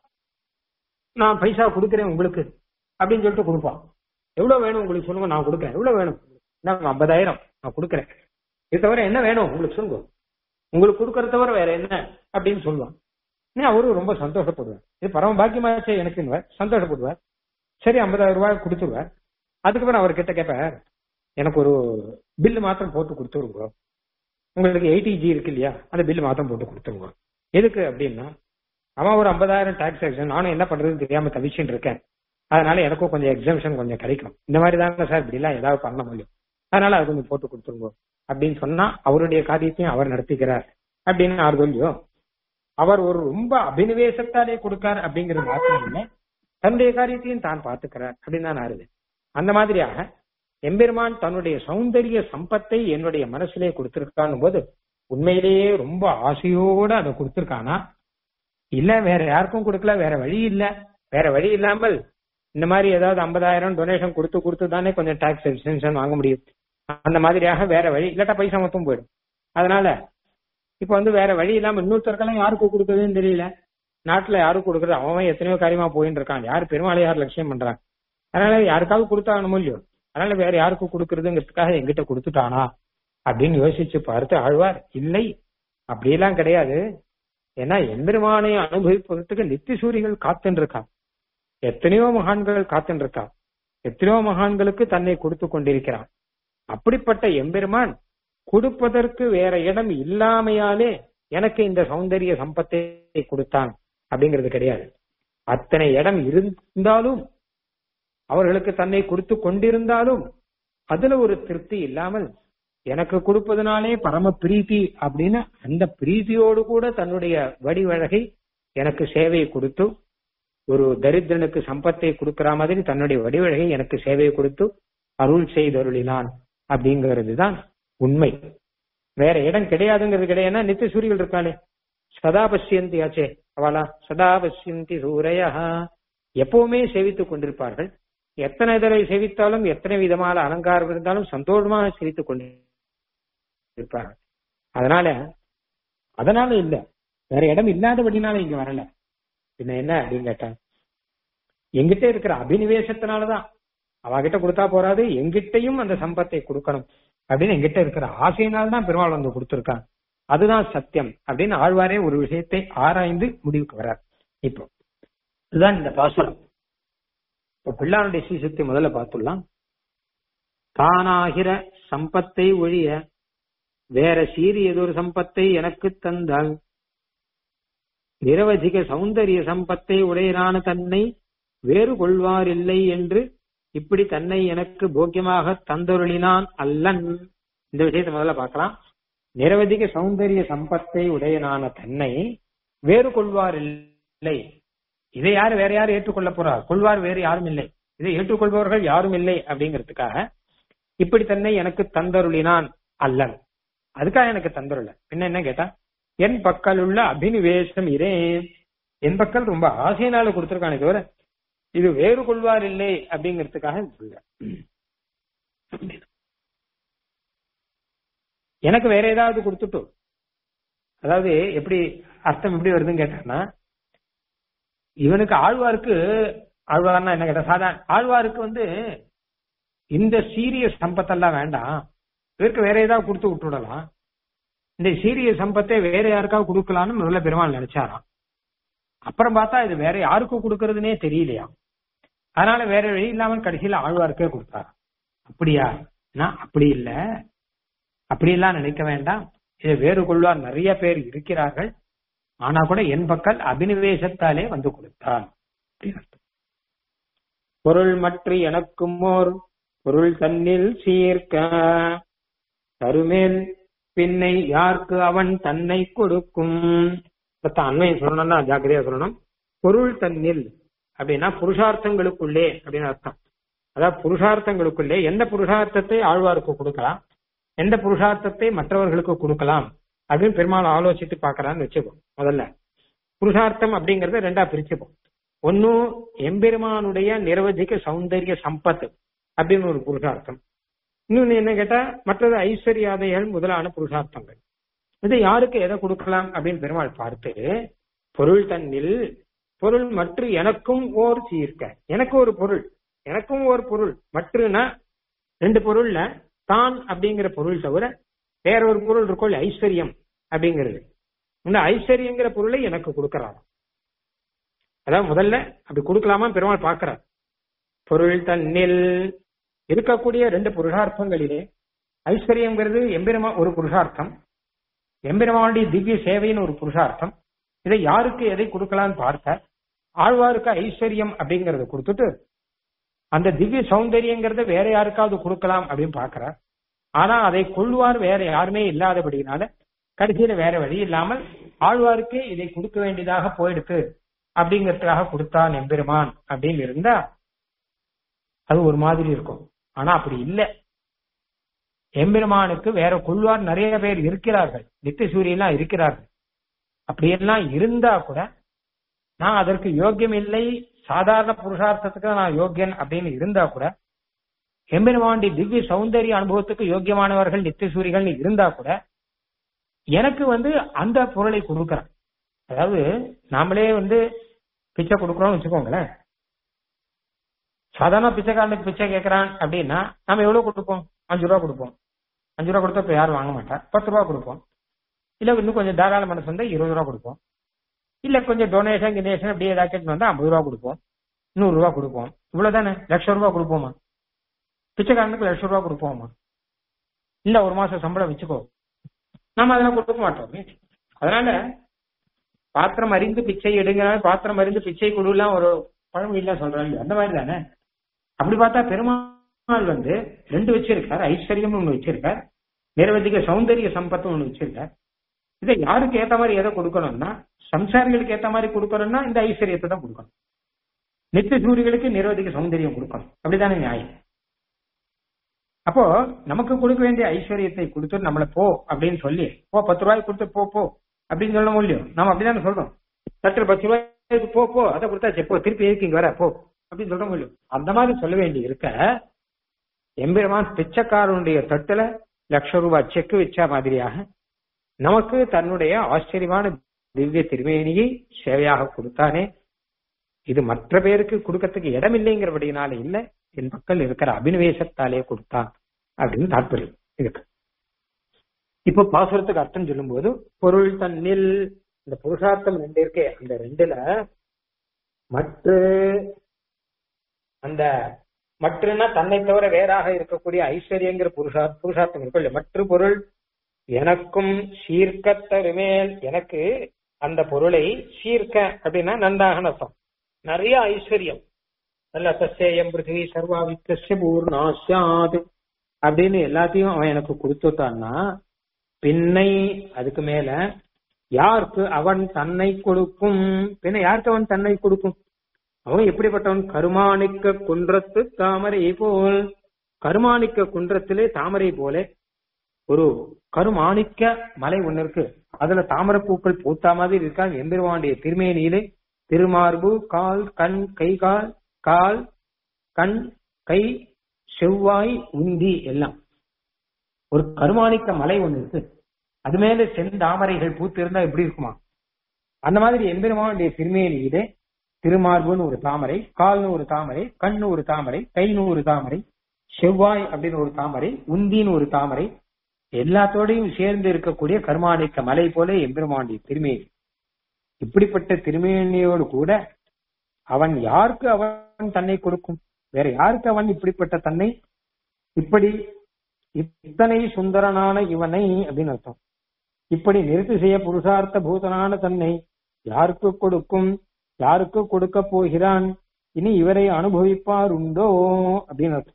நான் பைசா கொடுக்குறேன் உங்களுக்கு அப்படின்னு சொல்லிட்டு கொடுப்பான் எவ்வளவு வேணும் உங்களுக்கு சொல்லுங்க நான் கொடுக்குறேன் எவ்வளவு வேணும் நான் ஐம்பதாயிரம் நான் கொடுக்குறேன் இது தவிர என்ன வேணும் உங்களுக்கு சொல்லுங்க உங்களுக்கு கொடுக்கறத தவிர வேற என்ன அப்படின்னு சொல்லுவான் அவரு ரொம்ப சந்தோஷப்படுவார் இது பரம பாக்கியமாச்சே எனக்கு சந்தோஷப்படுவார் சரி ஐம்பதாயிரம் ரூபாய் கொடுத்துருவார் அதுக்கப்புறம் அவர் கிட்ட கேட்பார் எனக்கு ஒரு பில்லு மாத்திரம் போட்டு கொடுத்துருங்க உங்களுக்கு எயிட்டி ஜி இருக்கு இல்லையா அந்த பில்லு மாத்திரம் போட்டு கொடுத்துருங்க எதுக்கு அப்படின்னா அவன் ஒரு ஐம்பதாயிரம் டாக்ஸ் எக்ஸன் நானும் என்ன பண்றதுன்னு தெரியாம தவிச்சுட்டு இருக்கேன் அதனால எனக்கும் கொஞ்சம் எக்ஸம்ஷன் கொஞ்சம் கிடைக்கும் இந்த மாதிரி தாங்க சார் இப்படி எல்லாம் ஏதாவது பண்ண முடியும் அதனால அது கொஞ்சம் போட்டு கொடுத்துருங்க அப்படின்னு சொன்னா அவருடைய காரியத்தையும் அவர் நடத்திக்கிறார் அப்படின்னு யார் சொல்லியோ அவர் ஒரு ரொம்ப அபினிவேசத்தாலே கொடுக்கார் அப்படிங்கிறது மாத்திரம் இல்லை தன்னுடைய காரியத்தையும் தான் பார்த்துக்கிறார் அப்படின்னு தான் ஆறுது அந்த மாதிரியாக எம்பெருமான் தன்னுடைய சௌந்தரிய சம்பத்தை என்னுடைய மனசுலே கொடுத்திருக்கான் போது உண்மையிலேயே ரொம்ப ஆசையோட அதை கொடுத்திருக்கானா இல்ல வேற யாருக்கும் கொடுக்கல வேற வழி இல்ல வேற வழி இல்லாமல் இந்த மாதிரி ஏதாவது ஐம்பதாயிரம் டொனேஷன் கொடுத்து கொடுத்து தானே கொஞ்சம் டாக்ஸ் எக்ஸ்டென்ஷன் வாங்க முடியும் அந்த மாதிரியாக வேற வழி இல்லாட்டா பைசா மொத்தம் போயிடும் அதனால இப்ப வந்து வேற வழி இல்லாம இன்னொருத்தருக்கெல்லாம் யாருக்கு கொடுக்குறதுன்னு தெரியல நாட்டுல யாருக்கு கொடுக்குறது அவன் எத்தனையோ காரியமா போயின்னு இருக்கான் யாரு பெருமாளை யார் லட்சியம் பண்றான் அதனால யாருக்காவது கொடுத்தாகணும் இல்லையோ அதனால வேற யாருக்கு கொடுக்கறதுங்கிறதுக்காக எங்கிட்ட கொடுத்துட்டானா அப்படின்னு யோசிச்சு பார்த்து ஆழ்வார் இல்லை அப்படியெல்லாம் கிடையாது ஏன்னா எம்பெருமானை அனுபவிப்பதற்கு நித்திய சூரிகள் காத்துன்னு இருக்கா எத்தனையோ மகான்கள் காத்துன்னு இருக்கா எத்தனையோ மகான்களுக்கு தன்னை கொடுத்து கொண்டிருக்கிறான் அப்படிப்பட்ட எம்பெருமான் கொடுப்பதற்கு வேற இடம் இல்லாமையாலே எனக்கு இந்த சௌந்தரிய சம்பத்தை கொடுத்தான் அப்படிங்கிறது கிடையாது அத்தனை இடம் இருந்தாலும் அவர்களுக்கு தன்னை கொடுத்து கொண்டிருந்தாலும் அதுல ஒரு திருப்தி இல்லாமல் எனக்கு கொடுப்பதனாலே பரம பிரீத்தி அப்படின்னு அந்த பிரீத்தியோடு கூட தன்னுடைய வடிவழகை எனக்கு சேவையை கொடுத்து ஒரு தரித்திரனுக்கு சம்பத்தை கொடுக்கிற மாதிரி தன்னுடைய வடிவழகை எனக்கு சேவையை கொடுத்து அருள் செய்தருளினான் அப்படிங்கிறது தான் உண்மை வேற இடம் கிடையாதுங்கிறது கிடையாதுன்னா நித்திய சூரியர்கள் இருக்கானே சதா பசியந்தி ஆச்சே அவளா சதா பசியந்தி சூரையா எப்பவுமே சேவித்துக் கொண்டிருப்பார்கள் எத்தனை தடவை சேவித்தாலும் எத்தனை விதமான அலங்காரம் இருந்தாலும் சந்தோஷமாக சிரித்துக் கொண்டிருப்பார்கள் அதனால அதனால இல்ல வேற இடம் இல்லாதபடினால இங்க வரல பின்ன என்ன அப்படின்னு கேட்டா எங்கிட்ட இருக்கிற அபினிவேசத்தினாலதான் அவகிட்ட கொடுத்தா போறாது எங்கிட்டையும் அந்த சம்பத்தை கொடுக்கணும் அப்படின்னு எங்கிட்ட இருக்கிற ஆசையினால்தான் பெருமாள் வந்து கொடுத்திருக்கான் அதுதான் சத்தியம் அப்படின்னு ஆழ்வாரே ஒரு விஷயத்தை ஆராய்ந்து முடிவுக்கு வர்றார் இப்போ இதுதான் இந்த பாசுரம் இப்ப பிள்ளானுடைய சீசத்தை முதல்ல பார்த்துடலாம் தானாகிற சம்பத்தை ஒழிய வேற சீரியதொரு சம்பத்தை எனக்கு தந்தால் நிரவதிக சௌந்தரிய சம்பத்தை உடையரான தன்னை வேறு கொள்வாரில்லை என்று இப்படி தன்னை எனக்கு போக்கியமாக தந்தொருளினான் அல்லன் இந்த விஷயத்தை முதல்ல பார்க்கலாம் நிரவதிக சௌந்தரிய சம்பத்தை உடையனான தன்னை வேறு கொள்வார் இல்லை இதை யாரு வேற யாரும் ஏற்றுக்கொள்ள போறார் கொள்வார் வேறு யாரும் இல்லை இதை ஏற்றுக்கொள்பவர்கள் யாரும் இல்லை அப்படிங்கிறதுக்காக இப்படி தன்னை எனக்கு தந்தருளினான் அல்லன் அதுக்காக எனக்கு தந்தருள பின்ன என்ன கேட்டா என் பக்கல் உள்ள அபினிவேசம் இரே என் பக்கல் ரொம்ப ஆசையினால கொடுத்திருக்கானே தவிர இது வேறு கொள்வார் இல்லை அப்படிங்கிறதுக்காக இல்ல எனக்கு வேற ஏதாவது கொடுத்துட்டு அதாவது எப்படி அர்த்தம் எப்படி வருதுன்னு கேட்டான்னா இவனுக்கு ஆழ்வாருக்கு ஆழ்வார்னா என்ன கேட்டா சாதாரண ஆழ்வாருக்கு வந்து இந்த சீரியஸ் சம்பத்தெல்லாம் வேண்டாம் இவருக்கு வேற ஏதாவது கொடுத்து விட்டுடலாம் இந்த சீரிய சம்பத்தை வேற யாருக்காவது கொடுக்கலாம்னு முதல்ல பெருமாள் நினைச்சாராம் அப்புறம் பார்த்தா இது வேற யாருக்கும் கொடுக்கறதுனே தெரியலையா அதனால வேற வழி இல்லாமல் கடைசியில ஆழ்வாருக்கே கொடுத்தாரு அப்படியா நான் அப்படி இல்ல அப்படியெல்லாம் நினைக்க வேண்டாம் இதை வேறு கொள்வார் நிறைய பேர் இருக்கிறார்கள் ஆனா கூட என் பக்கல் அபினிவேசத்தாலே வந்து கொடுத்தான் பொருள் மற்ற எனக்கும் ஓர் பொருள் தன்னில் சீர்க்க தருமேல் பின்னை யாருக்கு அவன் தன்னை கொடுக்கும் அண்மையை சொல்லணும்னா ஜாக்கிரதையா சொல்லணும் பொருள் தன்னில் அப்படின்னா புருஷார்த்தங்களுக்குள்ளே அப்படின்னு அர்த்தம் அதாவது புருஷார்த்தங்களுக்குள்ளே எந்த புருஷார்த்தத்தை ஆழ்வாருக்கு கொடுக்கலாம் எந்த புருஷார்த்தத்தை மற்றவர்களுக்கு கொடுக்கலாம் அப்படின்னு பெருமாள் ஆலோசித்து பாக்கறான்னு வச்சுப்போம் முதல்ல புருஷார்த்தம் அப்படிங்கறத ரெண்டா பிரிச்சுப்போம் ஒன்னும் எம்பெருமானுடைய நிரவதிக்க சௌந்தரிய சம்பத்து அப்படின்னு ஒரு புருஷார்த்தம் இன்னொன்னு என்ன கேட்டா மற்றது ஐஸ்வர்யாதைகள் முதலான புருஷார்த்தங்கள் இது யாருக்கு எதை கொடுக்கலாம் அப்படின்னு பெருமாள் பார்த்து பொருள் தன்னில் பொருள் மற்ற எனக்கும் ஓர் சீர்க்க எனக்கு ஒரு பொருள் எனக்கும் ஒரு பொருள் மற்றுனா ரெண்டு பொருள்ல தான் அப்படிங்கிற பொருள் தவிர வேற ஒரு பொருள் இருக்கும் ஐஸ்வர்யம் அப்படிங்கிறது இந்த ஐஸ்வர்யங்கிற பொருளை எனக்கு கொடுக்கறாங்க அதாவது முதல்ல அப்படி கொடுக்கலாமா பெருமாள் பார்க்கிறார் பொருள் தன்னில் இருக்கக்கூடிய ரெண்டு புருஷார்த்தங்களிலே ஐஸ்வர்யங்கிறது எம்பெருமா ஒரு புருஷார்த்தம் எம்பெருமானுடைய திவ்ய சேவைன்னு ஒரு புருஷார்த்தம் இதை யாருக்கு எதை கொடுக்கலாம்னு பார்த்த ஆழ்வாருக்கு ஐஸ்வர்யம் அப்படிங்கறத கொடுத்துட்டு அந்த திவ்ய சௌந்தரியங்கிறத வேற யாருக்காவது கொடுக்கலாம் அப்படின்னு பாக்குறார் ஆனா அதை கொள்வார் வேற யாருமே இல்லாதபடினால கடைசியில வேற வழி இல்லாமல் ஆழ்வாருக்கே இதை கொடுக்க வேண்டியதாக போயிடுத்து அப்படிங்கறதுக்காக கொடுத்தான் எம்பெருமான் அப்படின்னு இருந்தா அது ஒரு மாதிரி இருக்கும் ஆனா அப்படி இல்லை எம்பெருமானுக்கு வேற கொள்வார் நிறைய பேர் இருக்கிறார்கள் நித்திய சூரியெல்லாம் இருக்கிறார்கள் அப்படியெல்லாம் இருந்தா கூட நான் அதற்கு யோக்கியம் இல்லை சாதாரண புருஷார்த்தத்துக்கு நான் யோக்கியன் அப்படின்னு இருந்தா கூட எம்பெருமாண்டி திவ்ய சௌந்தரிய அனுபவத்துக்கு யோக்கியமானவர்கள் நித்திய சூரிகள் இருந்தா கூட எனக்கு வந்து அந்த பொருளை கொடுக்கறேன் அதாவது நாமளே வந்து பிச்சை கொடுக்குறோம்னு வச்சுக்கோங்களேன் சாதாரண பிச்சைக்காரனுக்கு பிச்சை கேட்கறான் அப்படின்னா நம்ம எவ்வளவு கொடுப்போம் அஞ்சு ரூபா கொடுப்போம் அஞ்சு ரூபா கொடுத்தா இப்ப யாரும் வாங்க மாட்டா பத்து ரூபா கொடுப்போம் இல்ல இன்னும் கொஞ்சம் தாராள மனசு வந்தா இருபது ரூபா கொடுப்போம் இல்ல கொஞ்சம் டொனேஷன் கினேஷன் அப்படியே ஏதாவது கேட்டு வந்தா ஐம்பது ரூபா கொடுப்போம் நூறு ரூபா கொடுப்போம் இவ்வளவுதானே லட்சம் ரூபா கொடுப்போமா பிச்சைக்காரனுக்கு லட்சம் ரூபா கொடுப்போமா இல்ல ஒரு மாசம் சம்பளம் வச்சுக்கோ நம்ம அதெல்லாம் கொடுக்க மாட்டோம் அதனால பாத்திரம் அறிந்து பிச்சை எடுங்கிறாங்க பாத்திரம் அறிந்து பிச்சை கொடுலாம் ஒரு பழமொழியெல்லாம் சொல்றாங்க அந்த மாதிரி தானே அப்படி பார்த்தா பெருமாள் வந்து ரெண்டு வச்சிருக்கார் ஐஸ்வர்யம் ஒண்ணு வச்சிருக்கார் நிரவதிக சௌந்தரிய சம்பத்து ஒண்ணு வச்சிருக்க இதை யாருக்கு ஏத்த மாதிரி எதை கொடுக்கணும்னா சம்சாரிகளுக்கு ஏத்த மாதிரி கொடுக்கணும்னா இந்த ஐஸ்வர்யத்தை தான் கொடுக்கணும் நித்திய சூரிகளுக்கு நிரவதிக சௌந்தரியம் கொடுக்கணும் அப்படித்தானே நியாயம் அப்போ நமக்கு கொடுக்க வேண்டிய ஐஸ்வர்யத்தை கொடுத்து நம்மள போ அப்படின்னு சொல்லி போ பத்து ரூபாய் கொடுத்து போ போ அப்படின்னு சொல்ல முடியும் நம்ம அப்படிதானே சொல்றோம் தட்டுல பத்து ரூபாய்க்கு போ போ அதை கொடுத்தாச்சு போ திருப்பி எதுக்கு இங்க வர போ அப்படின்னு சொல்ல முடியும் அந்த மாதிரி சொல்ல வேண்டி இருக்க எம்பெருமான் பிச்சைக்காரனுடைய தட்டுல லட்ச ரூபாய் செக் வச்ச மாதிரியாக நமக்கு தன்னுடைய ஆச்சரியமான திவ்ய திருமேனியை சேவையாக கொடுத்தானே இது மற்ற பேருக்கு கொடுக்கறதுக்கு இடம் இல்லைங்கிறபடினால இல்ல என் மக்கள் இருக்கிற அபினிவேசத்தாலே கொடுத்தான் அப்படின்னு தாற்பயம் இருக்கு இப்ப பாசுரத்துக்கு அர்த்தம் சொல்லும்போது பொருள் தன்னில் இந்த புருஷார்த்தம் ரெண்டு இருக்கே அந்த ரெண்டுல மற்ற அந்த மற்றுனா தன்னை தவிர வேறாக இருக்கக்கூடிய ஐஸ்வர்யங்கிற புருஷா புருஷார்த்தம் இருக்கும் இல்லையா மற்ற பொருள் எனக்கும் சீர்க்க தருமேல் எனக்கு அந்த பொருளை சீர்க்க அப்படின்னா நன்றாக அர்த்தம் நிறைய ஐஸ்வர்யம் நல்ல சசேயம் பிருத்திவி சர்வாவித்தஸ்ய பூர்ணா சாத் அப்படின்னு எல்லாத்தையும் அவன் எனக்கு கொடுத்துட்டான்னா பின்னை அதுக்கு மேல யாருக்கு அவன் தன்னை கொடுக்கும் பின்ன யாருக்கு அவன் தன்னை கொடுக்கும் அவன் எப்படிப்பட்டவன் கருமாணிக்க குன்றத்து தாமரை போல் கருமாணிக்க குன்றத்திலே தாமரை போல ஒரு கருமாணிக்க மலை ஒண்ணு இருக்கு அதுல தாமரை பூக்கள் பூத்தா மாதிரி இருக்கா எம்பெருமானுடைய திருமேனியிலே திருமார்பு கால் கண் கை கால் கால் கண் கை செவ்வாய் உந்தி எல்லாம் ஒரு கருமாணிக்க மலை ஒண்ணு இருக்கு அது மேல செந்தாமரைகள் பூத்து இருந்தா எப்படி இருக்குமா அந்த மாதிரி எம்பெருமானுடைய திருமேனியிலே திருமார்புன்னு ஒரு தாமரை கால்னு ஒரு தாமரை கண்ணு ஒரு தாமரை கைன்னு ஒரு தாமரை செவ்வாய் அப்படின்னு ஒரு தாமரை உந்தின்னு ஒரு தாமரை எல்லாத்தோடையும் சேர்ந்து இருக்கக்கூடிய கருமாணிக்க மலை போல எம்பெருமானுடைய திருமேனி இப்படிப்பட்ட திருமேனியோடு கூட அவன் யாருக்கு அவன் தன்னை கொடுக்கும் வேற யாருக்கு அவன் இப்படிப்பட்ட தன்னை இப்படி இத்தனை சுந்தரனான இவனை அப்படின்னு அர்த்தம் இப்படி நிறுத்தி செய்ய புருஷார்த்த பூதனான தன்னை யாருக்கு கொடுக்கும் யாருக்கு கொடுக்க போகிறான் இனி இவரை அனுபவிப்பார் உண்டோ அப்படின்னு அர்த்தம்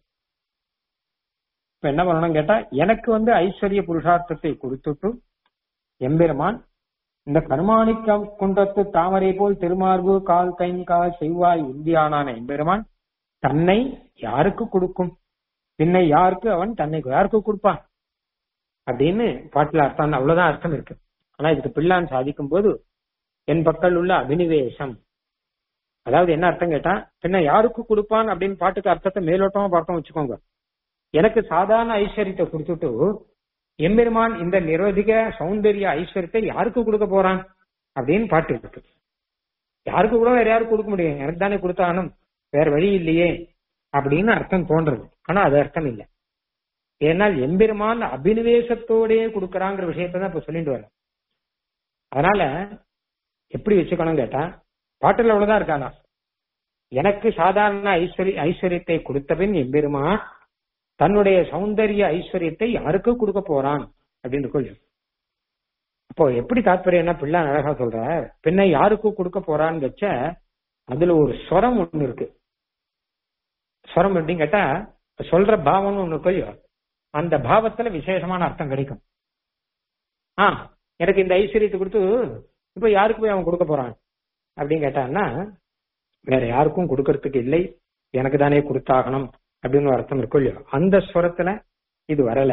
இப்ப என்ன பண்ணணும் கேட்டா எனக்கு வந்து ஐஸ்வர்ய புருஷார்த்தத்தை கொடுத்துட்டு எம்பெருமான் இந்த கருமாணிக்க குன்றத்து தாமரை போல் திருமார்பு கால் கை கால் செவ்வாய் உந்தியானான எம்பெருமான் தன்னை யாருக்கு கொடுக்கும் பின்னை யாருக்கு அவன் தன்னை யாருக்கு கொடுப்பான் அப்படின்னு பாட்டுல அர்த்தம் அவ்வளவுதான் அர்த்தம் இருக்கு ஆனா இதுக்கு பிள்ளான் சாதிக்கும் போது என் பக்கல் உள்ள அபினிவேசம் அதாவது என்ன அர்த்தம் கேட்டா பின்ன யாருக்கு கொடுப்பான் அப்படின்னு பாட்டுக்கு அர்த்தத்தை மேலோட்டமா பார்த்தோம் வச்சுக்கோங்க எனக்கு சாதாரண ஐஸ்வர்யத்தை கொடுத்துட்டு எம்பெருமான் இந்த நிரோதிக சௌந்தரிய ஐஸ்வர்யத்தை யாருக்கு கொடுக்க போறான் அப்படின்னு பாட்டு இருக்கு யாருக்கு கூட வேற யாருக்கு கொடுக்க முடியும் எனக்கு தானே கொடுத்தானும் வேற வழி இல்லையே அப்படின்னு அர்த்தம் தோன்றது ஆனா அது அர்த்தம் இல்லை ஏன்னால் எம்பெருமான் அபினிவேசத்தோடயே கொடுக்கறாங்கிற விஷயத்தை தான் இப்ப சொல்லிட்டு வரேன் அதனால எப்படி வச்சுக்கணும் கேட்டா பாட்டுல அவ்வளவுதான் இருக்கானா எனக்கு சாதாரண ஐஸ்வர்ய ஐஸ்வர்யத்தை கொடுத்த பின் எம்பெருமான் தன்னுடைய சௌந்தரிய ஐஸ்வர்யத்தை யாருக்கு கொடுக்க போறான் அப்படின்னு கொள்ளு அப்போ எப்படி தாத்பரியம் என்ன பிள்ளை அழகா சொல்ற பின்ன யாருக்கு கொடுக்க போறான்னு வச்ச அதுல ஒரு ஸ்வரம் ஒண்ணு இருக்கு ஸ்வரம் எப்படின்னு கேட்டா சொல்ற பாவம்னு ஒண்ணு கொய்யோ அந்த பாவத்துல விசேஷமான அர்த்தம் கிடைக்கும் ஆ எனக்கு இந்த ஐஸ்வர்யத்தை கொடுத்து இப்ப யாருக்கு போய் அவன் கொடுக்க போறான் அப்படின்னு கேட்டான்னா வேற யாருக்கும் கொடுக்கறதுக்கு இல்லை எனக்கு தானே கொடுத்தாகணும் அப்படின்னு ஒரு அர்த்தம் இருக்கும் இல்லையோ அந்த ஸ்வரத்துல இது வரல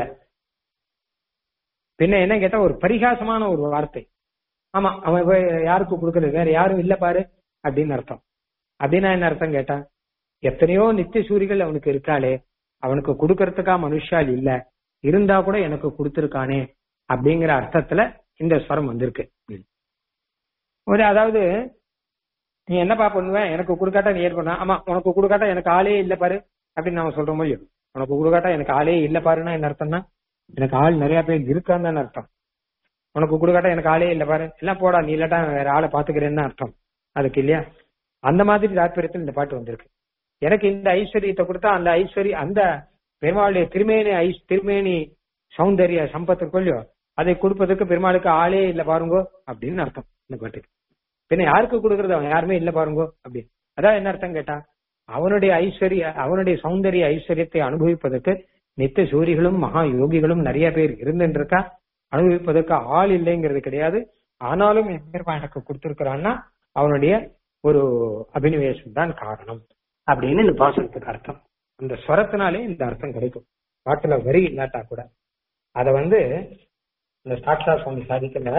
பின்ன என்ன கேட்டா ஒரு பரிகாசமான ஒரு வார்த்தை ஆமா அவன் போய் யாருக்கு கொடுக்கறது வேற யாரும் இல்ல பாரு அப்படின்னு அர்த்தம் அப்படின்னா என்ன அர்த்தம் கேட்டா எத்தனையோ நித்திய சூரிகள் அவனுக்கு இருக்காளே அவனுக்கு கொடுக்கறதுக்கா மனுஷால் இல்ல இருந்தா கூட எனக்கு கொடுத்திருக்கானே அப்படிங்கிற அர்த்தத்துல இந்த ஸ்வரம் வந்திருக்கு ஒரு அதாவது நீ என்னப்பா பண்ணுவேன் எனக்கு கொடுக்காட்டா நீ ஏற்பண்ண ஆமா உனக்கு கொடுக்காட்டா எனக்கு ஆளே இல்ல பாரு அப்படின்னு நாம சொல்றோம் இல்லையோ உனக்கு கொடுக்காட்டா எனக்கு ஆளே இல்ல பாருன்னா என்ன அர்த்தம்னா எனக்கு ஆள் நிறைய பேர் இருக்கான்னு தானே அர்த்தம் உனக்கு கொடுக்காட்டா எனக்கு ஆளே இல்ல பாரு எல்லாம் போடா நீ இல்லாட்டா வேற ஆளை பாத்துக்கிறேன்னு அர்த்தம் அதுக்கு இல்லையா அந்த மாதிரி தாற்பயத்தில் இந்த பாட்டு வந்திருக்கு எனக்கு இந்த ஐஸ்வர்யத்தை கொடுத்தா அந்த ஐஸ்வர்ய அந்த பெருமாளுடைய திருமேனி ஐஸ் திருமேனி சௌந்தரிய சம்பத்து கொள்ளியோ அதை கொடுப்பதற்கு பெருமாளுக்கு ஆளே இல்ல பாருங்கோ அப்படின்னு அர்த்தம் இந்த பாட்டுக்கு பின்ன யாருக்கு கொடுக்கறது அவன் யாருமே இல்ல பாருங்கோ அப்படின்னு அதான் என்ன அர்த்தம் கேட்டா அவனுடைய ஐஸ்வர்ய அவனுடைய சௌந்தரிய ஐஸ்வர்யத்தை அனுபவிப்பதற்கு நித்திய சூரிகளும் மகா யோகிகளும் நிறைய பேர் இருந்துட்டு இருக்கா அனுபவிப்பதற்கு ஆள் இல்லைங்கிறது கிடையாது ஆனாலும் எம்பெருமான் எனக்கு கொடுத்திருக்கிறான்னா அவனுடைய ஒரு அபினிவேசம் தான் காரணம் அப்படின்னு இந்த பாசனத்துக்கு அர்த்தம் அந்த ஸ்வரத்தினாலே இந்த அர்த்தம் கிடைக்கும் பாட்டுல வரி இல்லாட்டா கூட அத வந்து இந்த சாட்சா சுவாமி சாதிக்கல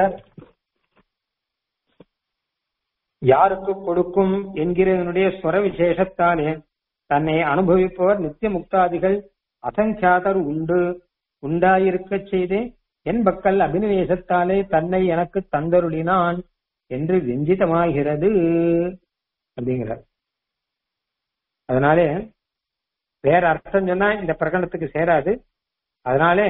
யாருக்கு கொடுக்கும் என்கிறதனுடைய ஸ்வர விசேஷத்தாலே தன்னை அனுபவிப்பவர் நித்திய முக்தாதிகள் அசங்கியாதர் உண்டு உண்டாயிருக்கச் செய்தே என் பக்கல் அபினிவேசத்தாலே தன்னை எனக்கு தந்தருளினான் என்று வெஞ்சிதமாகிறது அப்படிங்கிறார் அதனாலே வேற அர்த்தம் சொன்னா இந்த பிரகடனத்துக்கு சேராது அதனாலே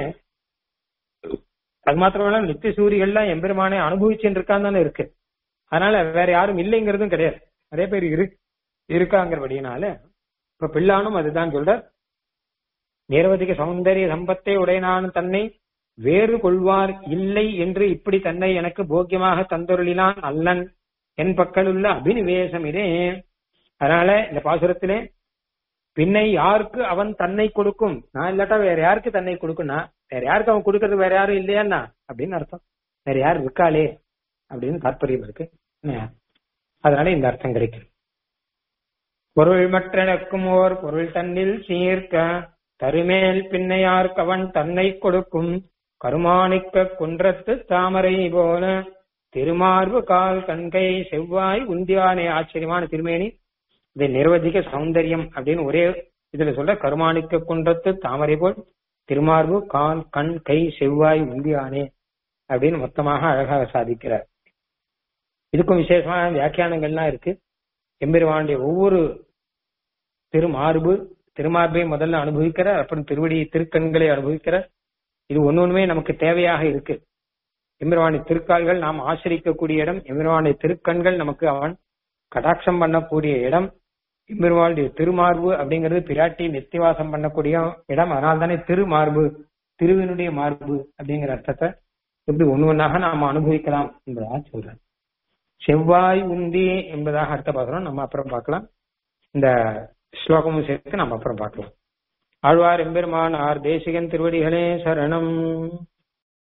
அது மாத்திரமல்ல நித்திய சூரியெல்லாம் எம்பெருமானே அனுபவிச்சுட்டு இருக்கான்னு தானே இருக்கு அதனால வேற யாரும் இல்லைங்கிறதும் கிடையாது நிறைய பேர் இரு இருக்காங்கிறபடினால இப்ப பிள்ளானும் அதுதான் சொல்ற நிரவதிக சௌந்தரிய சம்பத்தை உடையனான் தன்னை வேறு கொள்வார் இல்லை என்று இப்படி தன்னை எனக்கு போக்கியமாக தந்தொருளினான் அல்லன் என் பக்கலுள்ள அபினிவேசம் இதே அதனால இந்த பாசுரத்திலே பின்னை யாருக்கு அவன் தன்னை கொடுக்கும் நான் இல்லாட்டா வேற யாருக்கு தன்னை கொடுக்கும்னா வேற யாருக்கு அவன் கொடுக்கறது வேற யாரும் இல்லையான்னா அப்படின்னு அர்த்தம் வேற யார் இருக்காளே அப்படின்னு தாற்பயம் இருக்கு என்ன? அதனால இந்த அர்த்தம் கிடைக்கும் பொருள் மற்றனக்கும் ஓர் பொருள் தன்னில் சீர்க்க தருமேல் பின்னையார்க்கு அவன் தன்னை கொடுக்கும் கருமாணிக்க குன்றத்து தாமரை போல திருமார்பு கால் கண்கை செவ்வாய் உந்தியானே ஆச்சரியமான திருமேனி இதை நிர்வதிக்க சௌந்தரியம் அப்படின்னு ஒரே இதுல சொல்ற கருமாணிக்க குன்றத்து தாமரை போல் திருமார்பு கால் கண் கை செவ்வாய் உந்தியானே அப்படின்னு மொத்தமாக அழகாக சாதிக்கிறார் இதுக்கும் விசேஷமான வியாக்கியானங்கள்லாம் இருக்கு எம்பெருமானுடைய ஒவ்வொரு திருமார்பு திருமார்பை முதல்ல அனுபவிக்கிறார் அப்புறம் திருவடி திருக்கண்களை அனுபவிக்கிறார் இது ஒண்ணு ஒண்ணுமே நமக்கு தேவையாக இருக்கு எம்பெருமானை திருக்கால்கள் நாம் ஆசிரிக்கக்கூடிய இடம் எம்பெருமானை திருக்கண்கள் நமக்கு அவன் கடாட்சம் பண்ணக்கூடிய இடம் எம்பெருமானுடைய திருமார்பு அப்படிங்கிறது பிராட்டி நித்திவாசம் பண்ணக்கூடிய இடம் அதனால தானே திருமார்பு திருவினுடைய மார்பு அப்படிங்கிற அர்த்தத்தை இப்படி ஒண்ணு ஒன்னாக நாம் அனுபவிக்கலாம் என்பதாக சொல்றேன் செவ்வாய் உந்தி என்பதாக அர்த்த பார்க்கிறோம் நம்ம அப்புறம் பார்க்கலாம் இந்த ஸ்லோகமும் சேர்த்து நம்ம அப்புறம் பார்க்கலாம் ஆழ்வார் எம்பெருமான் ஆர் தேசிகன் திருவடிகளே சரணம்